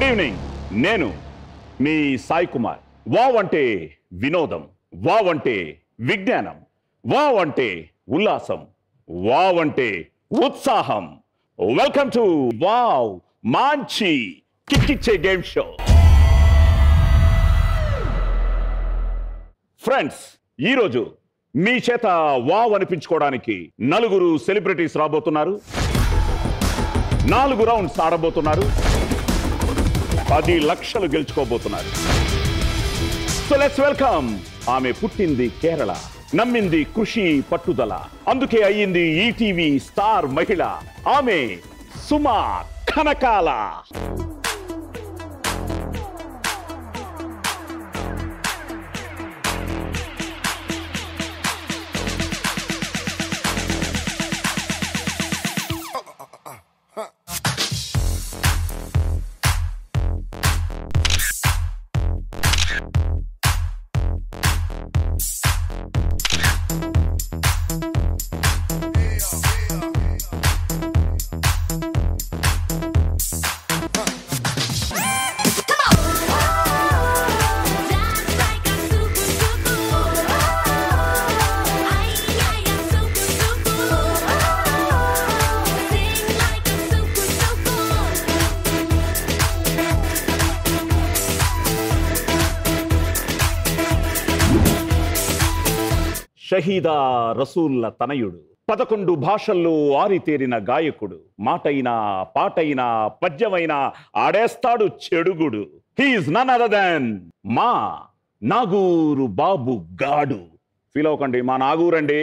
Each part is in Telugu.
గుడ్ ఈవినింగ్ నేను మీ సాయి కుమార్ వావ్ అంటే వినోదం వావ్ అంటే విజ్ఞానం వావ్ అంటే ఉల్లాసం వావ్ అంటే ఉత్సాహం వెల్కమ్ టు వావ్ మాంచి కిక్కిచ్చే గేమ్ షో ఫ్రెండ్స్ ఈరోజు మీ చేత వావ్ అనిపించుకోవడానికి నలుగురు సెలబ్రిటీస్ రాబోతున్నారు నాలుగు రౌండ్స్ ఆడబోతున్నారు పది లక్షలు గెలుచుకోబోతున్నారు సో లెట్స్ వెల్కమ్ ఆమె పుట్టింది కేరళ నమ్మింది కృషి పట్టుదల అందుకే అయ్యింది ఈటీవీ స్టార్ మహిళ ఆమె సుమా కనకాల షహీదా రసూల్ల తనయుడు పదకొండు భాషల్లో ఆరితేరిన గాయకుడు మాటైనా పాటైనా పద్యమైనా ఆడేస్తాడు చెడుగుడు హీఈస్ నన్ అదర్ దాన్ మా నాగూరు బాబు గాడు ఫీల్ అవ్వకండి మా నాగూరండి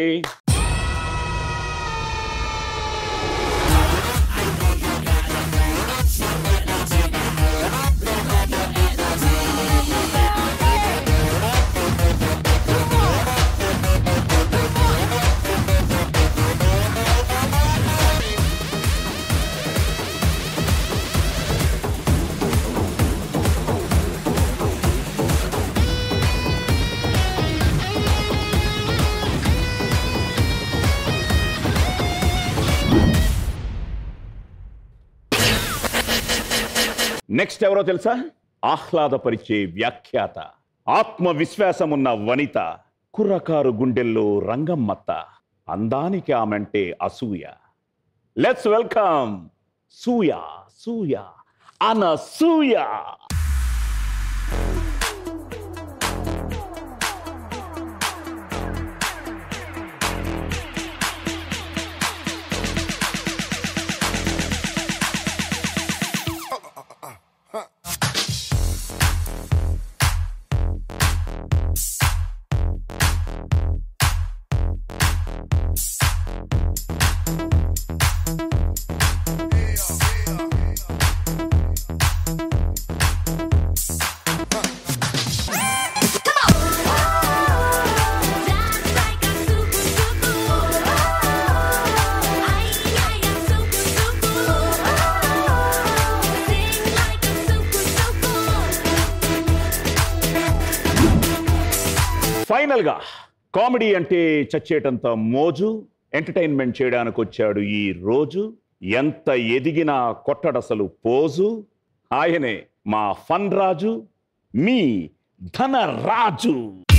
నెక్స్ట్ ఎవరో తెలుసా ఆహ్లాదపరిచే వ్యాఖ్యాత ఆత్మవిశ్వాసమున్న వనిత కుర్రకారు గుండెల్లో రంగమ్మత్త అందానికి ఆమెంటే అసూయ let's welcome Suya Suya Anasuya final గా కామెడీ అంటే చచ్చేటంత మోజు ఎంటర్టైన్మెంట్ చేయడానికి వచ్చాడు ఈ రోజు ఎంత ఎదిగినా కొట్టడసలు పోజు ఆయనే మా ఫన్ రాజు మీ ధనరాజు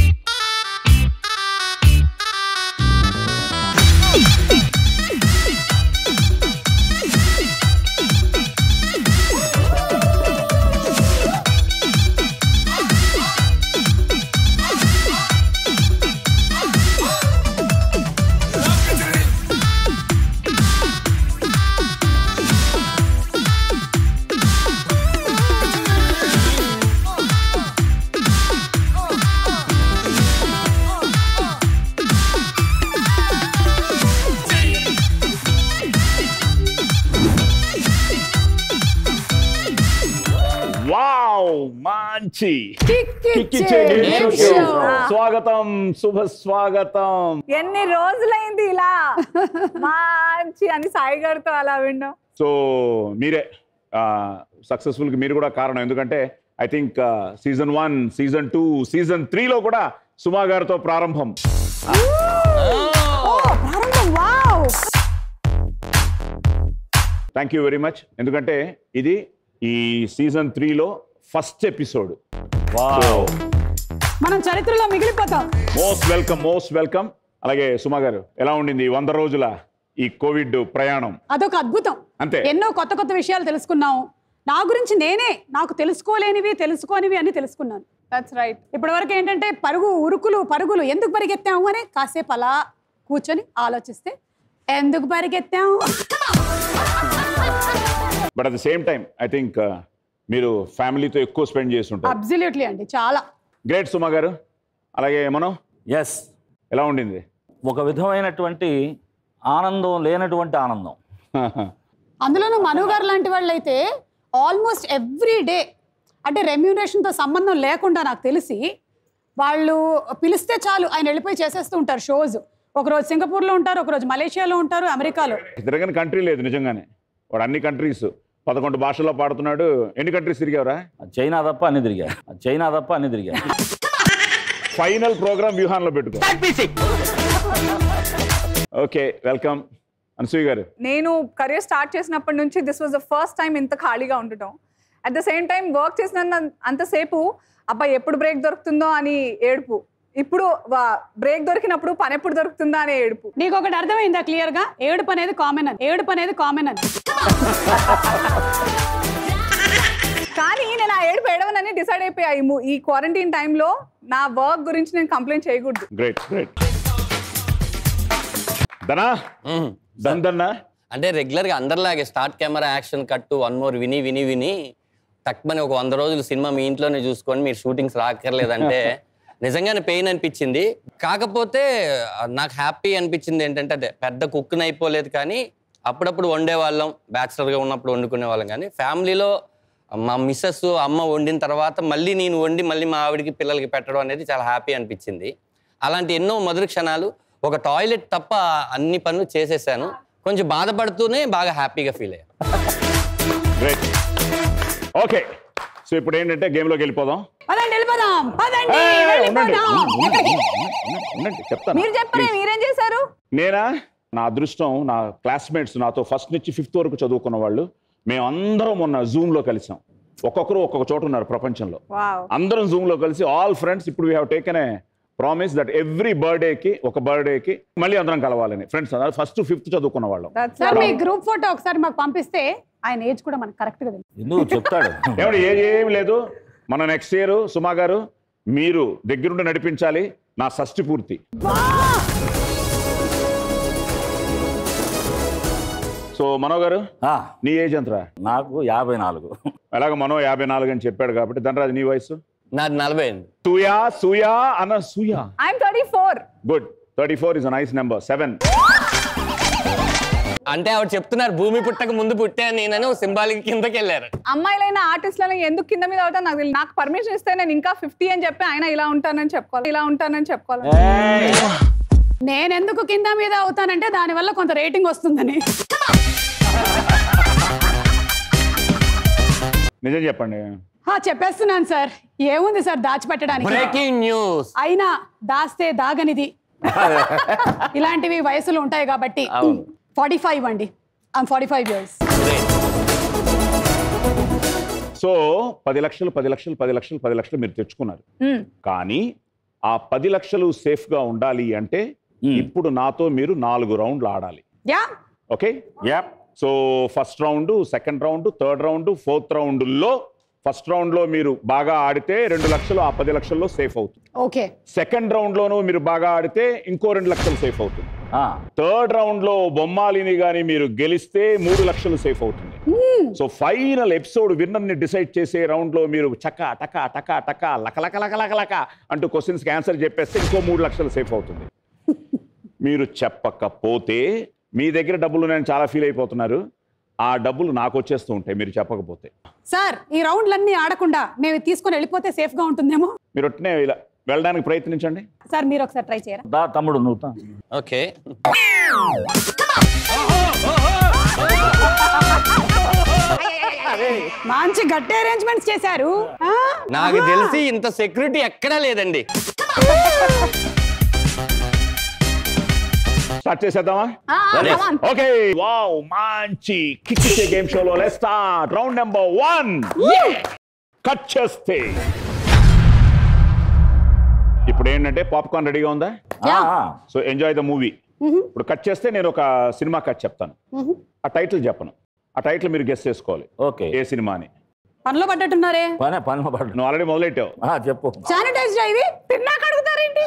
వావ్ మంచి కిక్కిచ్చే game show కు స్వాగతం శుభ స్వాగతం ఎన్ని రోజులైంది ఇలా మంచి అని సాయి గారితో అలా విండం సో మీరే సక్సెస్ఫుల్ కి మీరు కూడా కారణం ఎందుకంటే I think season one season two season త్రీలో కూడా సుమా గారితో ప్రారంభం ప్రారంభం wow thank you very much ఎందుకంటే ఇది ఈ సీజన్ త్రీలో ఫస్ట్ ఎపిసోడ్ వావ్ మనం చరిత్రలో మిగిలిపోతాం మోస్ట్ వెల్కమ్ మోస్ట్ వెల్కమ్ అలాగే సుమా గారు ఎలా ఉండింది ఈ వంద రోజుల ఈ కోవిడ్ ప్రయాణం అదొక అద్భుతం అంతే. ఎన్నో కొత్త కొత్త విషయాలు తెలుసుకున్నాం నా గురించి నేనే నాకు తెలుసుకోలేనివి తెలుసుకోనివి అని తెలుసుకున్నాను దట్స్ రైట్ ఇప్పటివరకు ఏంటంటే పరుగు ఉరుకులు పరుగులు ఎందుకు పరిగెత్తాము అని కాసేపు అలా కూర్చొని ఆలోచిస్తే ఎందుకు పరిగెత్తాము but at the same time I think మీరు ఫ్యామిలీతో ఎక్కువ స్పెండ్ చేసి ఉంటారు అబ్జల్యూట్లీ అండి చాలా గ్రేట్ సుమా గారు అలాగే మనం ఎస్ ఎలా ఉండింది ఒక విధమైనటువంటి ఆనందం లేనటువంటి ఆనందం అందులోనూ మను గారు లాంటి వాళ్ళు అయితే ఆల్మోస్ట్ ఎవ్రీ డే అంటే రెమ్యూనరేషన్తో సంబంధం లేకుండా నాకు తెలిసి వాళ్ళు పిలిస్తే చాలు ఆయన వెళ్ళిపోయి చేసేస్తూ ఉంటారు షోస్ ఒకరోజు సింగపూర్లో ఉంటారు ఒకరోజు మలేషియాలో ఉంటారు అమెరికాలో తిరగని కంట్రీ లేదు నిజంగానే వాడు అన్ని కంట్రీస్ పదకొండు భాషల్లో పాడుతున్నాడు ఎన్ని కంట్రీస్ తిరిగావరా చైనా తప్ప అన్ని తిరిగా చైనా తప్ప అన్ని తిరిగా ఫైనల్ ప్రోగ్రామ్ వ్యూహాన్లో పెట్టుకో ఓకే వెల్కమ్ అనసూయ గారు నేను కెరియర్ స్టార్ట్ చేసినప్పటి నుంచి this was the first time ఇంత ఖాళీగా ఉండటం at the same time work చేసిన అంతసేపు అబ్బా ఎప్పుడు బ్రేక్ దొరుకుతుందో అని ఏడుపు ఇప్పుడు బ్రేక్ దొరికినప్పుడు పని ఎప్పుడు దొరుకుతుందా అనే ఏడుపు నీకు ఒకటి అర్థమైందా క్లియర్ గా ఏడుపు అనేది కామన్ అని ఏడుపు అనేది కామన్ అని కానీ నేను ఆ ఏడుపు ఏడవనని డిసైడ్ అయిపోయా ఈ ము- ఈ క్వారంటైన్ టైంలో నా వర్క్ గురించి నేను కంప్లైంట్ చేయకూడదు గ్రేట్ గ్రేట్ దనా దన్ దన్నా అంటే రెగ్యులర్ గా అందరిలాగే start camera action cut one more విని విని విని తక్కువని ఒక వంద రోజులు సినిమా మీ ఇంట్లోనే చూసుకొని మీరు షూటింగ్స్ రాక్కర్లేదంటే నిజంగానే పెయిన్ అనిపించింది కాకపోతే ఆ, నాకు హ్యాపీ అనిపించింది ఏంటంటే అదే పెద్ద కుక్ని అయిపోలేదు కానీ అప్పుడప్పుడు వండేవాళ్ళం బ్యాచులర్గా ఉన్నప్పుడు వండుకునే వాళ్ళం కానీ ఫ్యామిలీలో మా మిస్సెస్ అమ్మ వండిన తర్వాత మళ్ళీ నేను వండి మళ్ళీ మా ఆవిడకి పిల్లలకి పెట్టడం అనేది చాలా హ్యాపీ అనిపించింది అలాంటి ఎన్నో మధుర క్షణాలు ఒక టాయిలెట్ తప్ప అన్ని పనులు చేసేసాను కొంచెం బాధపడుతూనే బాగా హ్యాపీగా ఫీల్ అయ్యాను గ్రేట్ ఓకే సో ఇప్పుడు ఏంటంటే గేమ్లోకి వెళ్ళిపోదాం పదండి వెళ్ళిపోదాం పదండి ఏయ్, ఉండండి. వెళ్ళిపోదాం ఉండండి, ఉండండి, ఉండండి, చెప్తాను మీరు చెప్పరే మీరేం చేశారు నేనా నా అదృష్టం నా క్లాస్మేట్స్ నాతో ఫస్ట్ నుంచి ఫిఫ్త్ వరకు చదువుకున్న వాళ్ళు మేమందరం మొన్న జూమ్లో కలిసాం ఒక్కొక్కరు ఒక్కొక్క చోట ఉన్నారు ప్రపంచంలో వావ్ అందరం జూమ్లో కలిసి ఆల్ ఫ్రెండ్స్ ఇప్పుడు we have taken a promise that every బర్త్డేకి ఒక బర్త్డేకి మళ్ళీ అందరం కలవాలని ఫ్రెండ్స్ ఫస్ట్ ఫిఫ్త్ చదువుకున్న వాళ్ళం దట్స్ సార్ మీ గ్రూప్ ఫోటో ఒకసారి మాకు పంపిస్తే ఆయన ఏజ్ కూడా మనకు కరెక్ట్ గా తెలుసు ఎందుకు చెప్తాడు ఏమండి ఏది ఏమి లేదు మన నెక్స్ట్ ఇయర్ సుమా గారు మీరు దగ్గరుండి నడిపించాలి నా షష్టి పూర్తి సో మనో గారు ఆ, నీ ఏజ్ ఎంతరా నాకు యాభై నాలుగు ఎలాగ మనో యాభై నాలుగు అని చెప్పాడు కాబట్టి ధనరాజు నీ వయసు నాది నలభై ఎనిమిది సూయా సూయా అన్న Suya I'm thirty four good thirty four is nice number seven అంటే ఆవిడ చెప్తున్నారు భూమి పుట్టక ముందు పుట్టాను నేనని సింబాలిక్ కిందకి వెళ్ళారు అమ్మాయిలైన ఆర్టిస్టులను ఎందుకు కింద మీద అవుతా నాకు తెలియదు. నాకు పర్మిషన్ ఇస్తే నేను ఇంకా ఫిఫ్టీ అని చెప్పి ఆయన ఇలా ఉంటానని చెప్పుకోవాలి ఇలా ఉంటానని చెప్పుకోవాలి నేను ఎందుకు కింద మీద అవుతానంటే దానివల్ల కొంత రేటింగ్ వస్తుందని నిజం చెప్పండి హా, చెప్పేస్తున్నాను సార్ ఏముంది సార్ దాచిపెట్టడానికి బ్రేకింగ్ న్యూస్ అయినా దాస్తే దాగనిది ఇలాంటివి వయసులు ఉంటాయి కాబట్టి అవును. ఫార్టీ ఫైవ్ అండి I'm forty five years so పది లక్షలు పది లక్షలు పది లక్షలు పది లక్షలు మీరు తెచ్చుకున్నారు కానీ ఆ పది లక్షలు సేఫ్ గా ఉండాలి అంటే Hmm. ఇప్పుడు నాతో మీరు నాలుగు రౌండ్లు ఆడాలి yeah okay yup so first round second round third round fourth రౌండ్లో ఫస్ట్ రౌండ్లో మీరు బాగా ఆడితే రెండు లక్షలు ఆ పది లక్షల్లో సేఫ్ అవుతుంది ఓకే సెకండ్ రౌండ్లోనూ మీరు బాగా ఆడితే ఇంకో రెండు లక్షలు సేఫ్ అవుతుంది థర్డ్ రౌండ్లో బొమ్మాలిని కానీ మీరు గెలిస్తే మూడు లక్షలు సేఫ్ అవుతుంది సో ఫైనల్ ఎపిసోడ్ విన్నర్ని డిసైడ్ చేసే రౌండ్లో మీరు చక్క టక టక టక లక లక లక లక లక అంటూ క్వశ్చన్స్కి ఆన్సర్ చెప్పేస్తే ఇంకో మూడు లక్షలు సేఫ్ అవుతుంది మీరు చెప్పకపోతే మీ దగ్గర డబ్బులు నేను చాలా ఫీల్ అయిపోతున్నారు ఆ డబ్బులు నాకు వచ్చేస్తూ ఉంటాయి మీరు చెప్పకపోతే సార్ ఈ రౌండ్లన్నీ ఆడకుండా మేము తీసుకొని వెళ్ళిపోతే సేఫ్ గా ఉంటుందేమో మీరు ఒట్టినే ఇలా వెళ్ళడానికి ప్రయత్నించండి సార్ మీరు ఒకసారి ట్రై చేయరా దా తమ్ముడు నువ్వు తా. ఓకే మంచి గట్టి అరేంజ్మెంట్స్ చేశారు ఆ? నాకు తెలిసి ఇంత సెక్యూరిటీ ఎక్కడా లేదండి స్టార్ట్ చేసేద్దామా ఆ, ఆ, Ready. come on. Okay wow మంచి కిక్కిచ్చే గేమ్ షోలో let start round number one cut చేస్తే ఇప్పుడు ఏంటంటే పాప్కార్న్ రెడీగా ఉందా ఆ, సో ఎంజాయ్ ద మూవీ ఇప్పుడు కట్ చేస్తే నేను ఒక సినిమా కట్ చెప్తాను ఆ టైటిల్ చెప్పను ఆ టైటిల్ మీరు గెస్ట్ చేసుకోవాలి ఓకే ఏ సినిమా అని పనిలో పడ్డట్టున్నారే పని పని పడు నువ్వు ఆల్రెడీ మొదలెట్టావు ఆ, చెప్పు శానిటైజ్ ఇది తిన్నాక అడుగుతారేంటి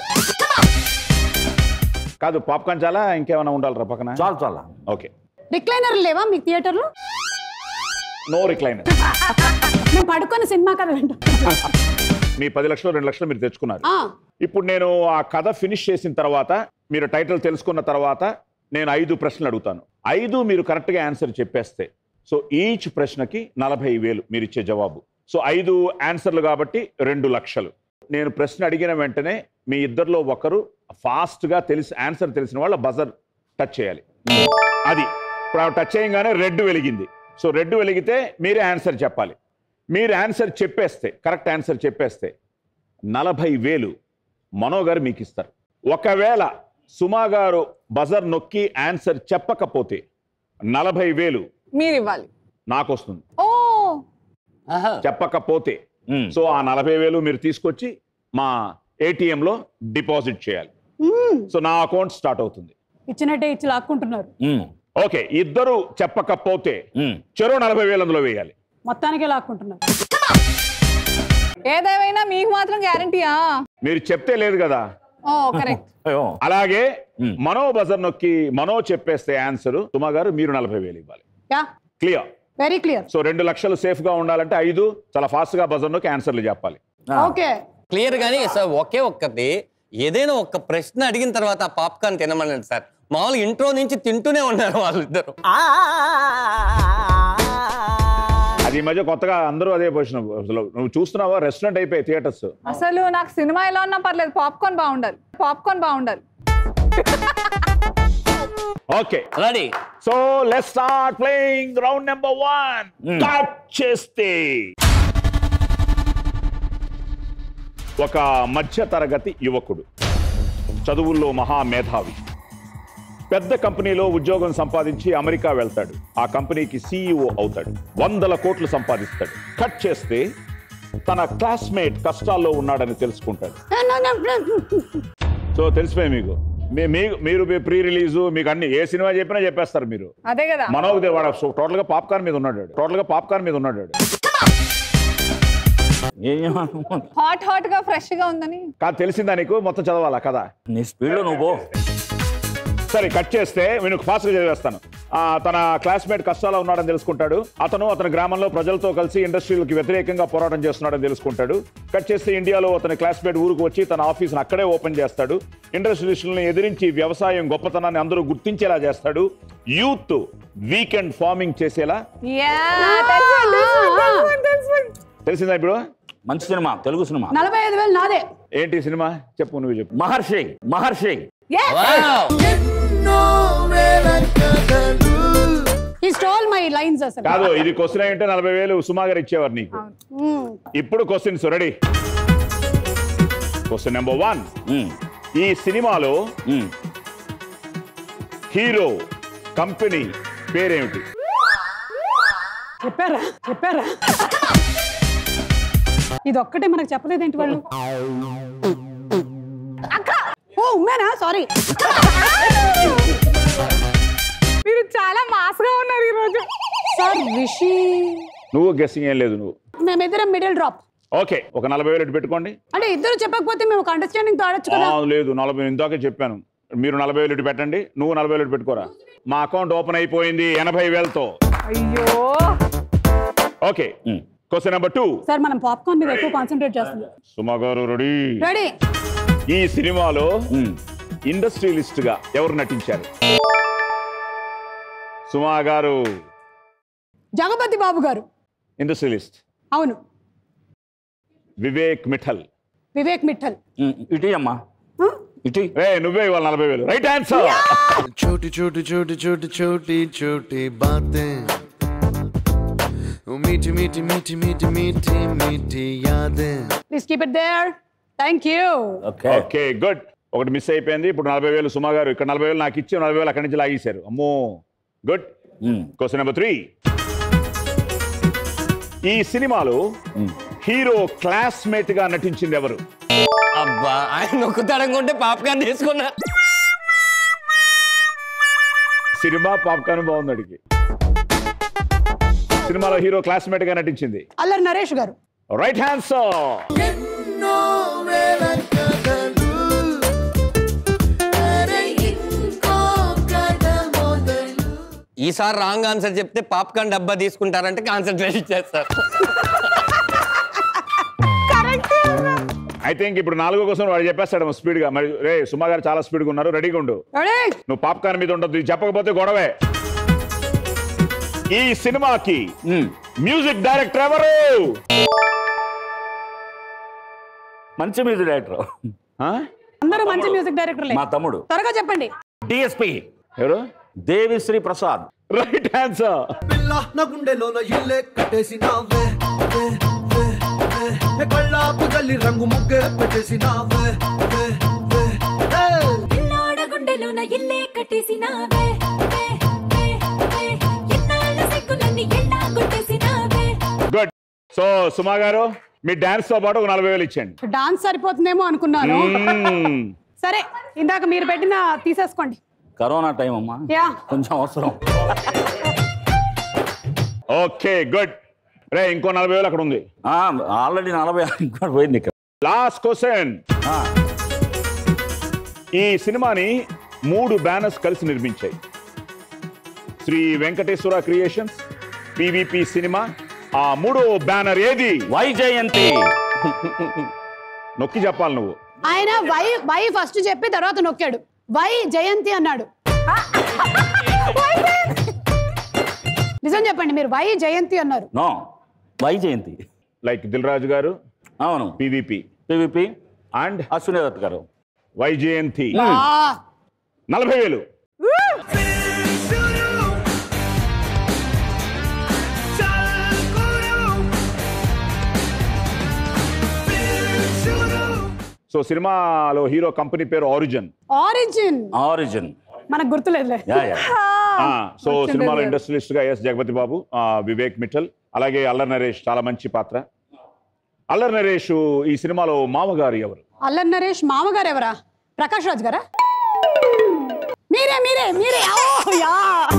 కాదు పాప్కార్న్ చాలా ఇంకేమైనా ఉండాలి పక్కన చాలు చాలా ఓకే రిక్లైనర్ లేవా మీకు థియేటర్లో నో రిక్లైనర్ మేము పడుకొని సినిమా కథ వింటాం మీ పది లక్షలు రెండు లక్షలు మీరు తెచ్చుకున్నారు ఆ, ఇప్పుడు నేను ఆ కథ ఫినిష్ చేసిన తర్వాత మీరు టైటిల్ తెలుసుకున్న తర్వాత నేను ఐదు ప్రశ్నలు అడుగుతాను ఐదు మీరు కరెక్ట్గా ఆన్సర్ చెప్పేస్తే సో ఈచ్ ప్రశ్నకి నలభై వేలు మీరు ఇచ్చే జవాబు సో ఐదు ఆన్సర్లు కాబట్టి రెండు లక్షలు నేను ప్రశ్న అడిగిన వెంటనే మీ ఇద్దరిలో ఒకరు ఫాస్ట్గా తెలిసి ఆన్సర్ తెలిసిన వాళ్ళ బజర్ టచ్ చేయాలి అది ఇప్పుడు ఆమె టచ్ చేయగానే రెడ్ వెలిగింది సో రెడ్ వెలిగితే మీరే ఆన్సర్ చెప్పాలి మీరు ఆన్సర్ చెప్పేస్తే కరెక్ట్ ఆన్సర్ చెప్పేస్తే నలభై వేలు మనో గారు మీకు ఇస్తారు ఒకవేళ సుమా గారు బజర్ నొక్కి ఆన్సర్ చెప్పకపోతే నలభై వేలు మీరు ఇవ్వాలి నాకు వస్తుంది ఓ ఆహా. చెప్పకపోతే ఉమ్. సో ఆ నలభై వేలు మీరు తీసుకొచ్చి మా ఏటీఎంలో డిపాజిట్ చేయాలి మ్మ్. సో నా అకౌంట్ స్టార్ట్ అవుతుంది ఇచ్చినట్టే ఇచ్చి లాక్కుంటున్నారు ఉమ్, ఓకే ఇద్దరు చెప్పకపోతే ఉమ్. చెరో నలభై వేలు అందులో వేయాలి మొత్తానికే లాక్కుంటున్నారు ఏదేమైనా మీకు మాత్రం గ్యారంటీయా మీరు చెప్తే లేదు కదా ఓ కరెక్ట్ అయ్యో అలాగే Hmm. మనో బజర్ నొక్కి మనో చెప్పేస్తే ఆన్సర్ సుమా గారు మీరు నలభై వేలు ఇవ్వాలి yeah clear very clear so రెండు లక్షలు సేఫ్ గా ఉండాలంటే ఐదు చాలా ఫాస్ట్ గా బజర్ నొక్కి ఆన్సర్లు చెప్పాలి ఆ, ఓకే క్లియర్ గానీ సార్ ఒకే ఒక్కటి ఏదైనా ఒక్క ప్రశ్న అడిగిన తర్వాత ఆ పాప్కార్న్ తినమనండి సార్ మామూలుగా ఇంట్రో నుంచి తింటూనే ఉన్నారు వాళ్ళిద్దరు అది ఈ మధ్య కొత్తగా అందరూ అదే పొజిషన్ అసలు నువ్వు చూస్తున్నావా రెస్టారెంట్ అయిపోయి థియేటర్స్ అసలు నాకు సినిమా ఎలా ఉన్నా పర్లేదు పాప్కార్న్ బాగుండాలి పాప్కార్న్ బాగుండాలి okay ready so let start playing round number one Hmm. Cut చేస్తే ఒక మధ్య తరగతి యువకుడు చదువుల్లో మహా మేధావి పెద్ద కంపెనీలో ఉద్యోగం సంపాదించి అమెరికా వెళ్తాడు ఆ కంపెనీకి సీఈఓ అవుతాడు వందల కోట్లు సంపాదిస్తాడు కట్ చేస్తే తన క్లాస్మేట్ కష్టాల్లో ఉన్నాడని తెలుసుకుంటాడు సో తెలిసిపోయి మీకు మీ- మీ- మీరు ప్రీ రిలీజ్ మీకు అన్ని ఏ సినిమా చెప్పినా చెప్పేస్తారు మీరు అదే కదా మనోజ్ వాడు టోటల్ గా పాప్కార్న్ మీద ఉన్నాడు టోటల్ గా పాప్కార్న్ మీద ఉన్నాడు వాడు. ఏం చేయమను? హాట్ హాట్ గా ఫ్రెష్ గా ఉందని కాదు తెలిసిందా నీకు మొత్తం చదవాలా కదా నీ స్పీడ్లో నువ్వు పో సరే కట్ చేస్తే నేను ఫాస్ట్ గా చదివేస్తాను ఆ, తన క్లాస్మేట్ కష్టాల్లో ఉన్నాడని తెలుసుకుంటాడు అతను అతని గ్రామంలో ప్రజలతో కలిసి ఇండస్ట్రీలకు వ్యతిరేకంగా పోరాటం చేస్తున్నాడని తెలుసుకుంటాడు కట్ చేస్తే ఇండియాలో అతని క్లాస్మేట్ ఊరికి వచ్చి తన ఆఫీస్ని అక్కడే ఓపెన్ చేస్తాడు ఇండస్ట్రియలిస్టులను ఎదిరించి వ్యవసాయం గొప్పతనాన్ని అందరూ గుర్తించేలా చేస్తాడు యూత్ వీకెండ్ ఫార్మింగ్ చేసేలా యా తెలిసిపోయింది, తెలిసిపోయింది, తెలిసిపోయింది. తెలిసిందా ఇప్పుడు మంచి సినిమా తెలుగు సినిమా నలభై ఐదు వేలు నాదే ఏంటి సినిమా చెప్పు నువ్వు చెప్పు మహర్షి మహర్షి Yes! ఈ స్టాల్ మై లైన్స్ అసలు కాదు ఇది క్వశ్చన్ అయి ఉంటే నలభై వేలు సుమా గారు ఇచ్చేవారు నీకు మ్మ్. ఇప్పుడు questions ready question number one um, ఈ సినిమాలో ఉమ్. హీరో కంపెనీ పేరేమిటి చెప్పారా చెప్పారా ఇది ఒక్కటే మనకు చెప్పలేదేంటి వాళ్ళు ఓ ఉమ్మేనా సారీ మీరు చాలా మాస్ గా ఉన్నారు ఈ రోజు సార్ రిషి నువ్వు గెస్సింగ్ ఏం లేదు నువ్వు మేమిద్దరం మిడిల్ డ్రాప్ ఓకే ఒక నలభై వేలు ఇటు పెట్టుకోండి అంటే ఇద్దరు చెప్పకపోతే మేము ఒక అండర్స్టాండింగ్ తో ఆడొచ్చు ఆ, కదా లేదు నలభై ఇందాకే చెప్పాను మీరు నలభై వేలు ఇటు పెట్టండి నువ్వు నలభై వేలు ఇటు పెట్టుకోరా మా అకౌంట్ ఓపెన్ అయిపోయింది ఎనభై వేలతో అయ్యో okay um. Question number two sir మనం పాప్కార్న్ మీద ఎక్కువ కాన్సన్ట్రేట్ చేస్తుంది సుమా గారు రెడీ రెడీ ఈ సినిమాలో ఉమ్. ఇండస్ట్రియలిస్ట్ గా ఎవరు నటించారు సుమా గారు జగపతి బాబు గారు ఇండస్ట్రియలిస్ట్ అవును వివేక్ మిఠల్ వివేక్ మిఠల్ ఉమ్, ఇటీ అమ్మా ఆ? ఇటీ ఏ నువ్వే ఇవాళ నలభై వేలు రైట్ ఆన్సర్ छोटी छोटी छोटी छोटी छोटी छोटी बातें वो मीठी मीठी मीठी मीठी मीठी मीठी यादें please keep it there thank you okay okay good ఒకటి మిస్ అయిపోయింది ఇప్పుడు నలభై వేలు సుమా గారు ఇక్కడ నలభై వేలు నాకు ఇచ్చి నలభై వేలు అక్కడి నుంచి లాగేశారు అమ్మో good um, question number three ఈ సినిమాలో ఉమ్. హీరో క్లాస్మేట్ గా నటించింది ఎవరు అబ్బా ఆయన నొక్కుతాడనుకుంటే పాప్కార్న్ తీసుకున్నా సినిమా పాప్కార్న్ బాగుంది అడిగి సినిమాలో హీరో క్లాస్మేట్ గా నటించింది అల్లరి నరేష్ గారు రైట్ హ్యాండ్స్ ఎన్నో వేల కథలు అరే ఇంకో కథ మొదలు ఈసారి రాంగ్ ఆన్సర్ చెప్తే పాప్కార్న్ డబ్బా తీసుకుంటారంటే కాన్సన్ట్రేట్ చేస్తారు ఐ థింక్ ఇప్పుడు నాలుగో కోసం వాడు చెప్పేస్తాడు స్పీడ్ గా మరి రే సుమా గారు చాలా స్పీడ్ గా ఉన్నారు రెడీగా ఉండు Ready? నువ్వు పాప్కార్న్ మీద ఉండదు ఇది చెప్పకపోతే గొడవే ఈ సినిమాకి ఉమ్. మ్యూజిక్ డైరెక్టర్ ఎవరు మంచి మ్యూజిక్ డైరెక్టర్ ఆ? అందరూ మంచి మ్యూజిక్ డైరెక్టర్లే మా తమ్ముడు త్వరగా చెప్పండి డిఎస్పి ఎవరు దేవిశ్రీ ప్రసాద్ రైట్ ఆన్సర్ పిల్ల నా గుండెలోన ఇల్లే కట్టేసినావే వే, వే, వే. ఏ కళ్ళాపు జల్లి రంగు ముగ్గే పెట్టేసినావే వే, వే, ఏ. పిల్లోడ గుండెలోన ఇల్లే కట్టేసినావే వే, వే, వే. ఎన్నాళ్ళ సిగ్గులన్నీ ఎళ్ళా కొట్టేసినావే గుడ్ సో సుమా గారు మీ డాన్స్ తో పాటు ఒక నలభై వేలు ఇచ్చేయండి డాన్స్ సరిపోతుందేమో అనుకున్నాను మ్మ్. సరే ఇందాక మీరు పెట్టిన తీసేసుకోండి కరోనా టైం అమ్మా యా కొంచెం అవసరం ఓకే గుడ్ రే ఇంకో నలభై వేలు అక్కడ ఉంది ఆల్రెడీ నలభై ఆరు ఇంకా పోయింది ఇక్కడ లాస్ట్ క్వశ్చన్ ఆ, ఈ సినిమాని మూడు బ్యానర్స్ కలిసి నిర్మించాయి Sri Venkateswara creations PVP cinema ఆ మూడో బ్యానర్ ఏది వైజయంతి నొక్కి చెప్పాలి నువ్వు ఆయన వై వై ఫస్ట్ చెప్పి తర్వాత నొక్కాడు వై జయంతి అన్నాడు నిజం చెప్పండి మీరు వై జయంతి అన్నారు నో వైజయంతి లైక్ దిల్ రాజు గారు అవును PVP PVP and Ashwini Dutt garu Vyjayanthi ఆ, నలభై వేలు సో సినిమాలో హీరో కంపెనీ పేరు ఆరిజిన్ ఆరిజిన్ ఆరిజిన్ మనకు గుర్తులేదులే యా యా సో వచ్చింది సినిమాలో అది. ఇండస్ట్రియలిస్ట్ గా ఎస్ జగపతి బాబు ఆ, వివేక్ మిట్టల్ అలాగే అల్లర్ నరేష్ చాలా మంచి పాత్ర అల్లర్ నరేష్ ఈ సినిమాలో మామగారు ఎవరు అల్లరి నరేష్ మామగారు ఎవరా ప్రకాష్ రాజ్ గారా మీరే మీరే మీరే ఓ, యా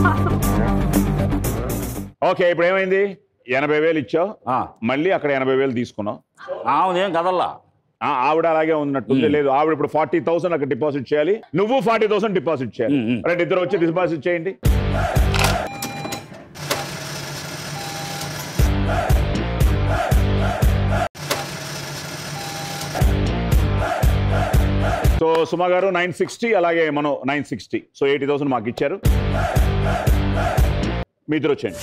ఓకే ఇప్పుడు ఏమైంది ఎనభై వేలు ఇచ్చావు ఆ. మళ్ళీ అక్కడ ఎనభై వేలు తీసుకున్నావు ఆమెదేం కదల్లా ఆ, ఆవిడ అలాగే ఉన్నట్టుంది లేదు ఆవిడ ఇప్పుడు ఫార్టీ థౌసండ్ అక్కడ డిపాజిట్ చేయాలి నువ్వు ఫార్టీ థౌసండ్ డిపాజిట్ చేయాలి మ్మ్, మ్మ్. రెండు ఇద్దరు వచ్చి డిపాజిట్ చేయండి సో సుమా గారు నైన్ సిక్స్టీ అలాగే మనం nine sixty so eighty thousand మాకు ఇచ్చారు మీ ఇద్దరు వచ్చేయండి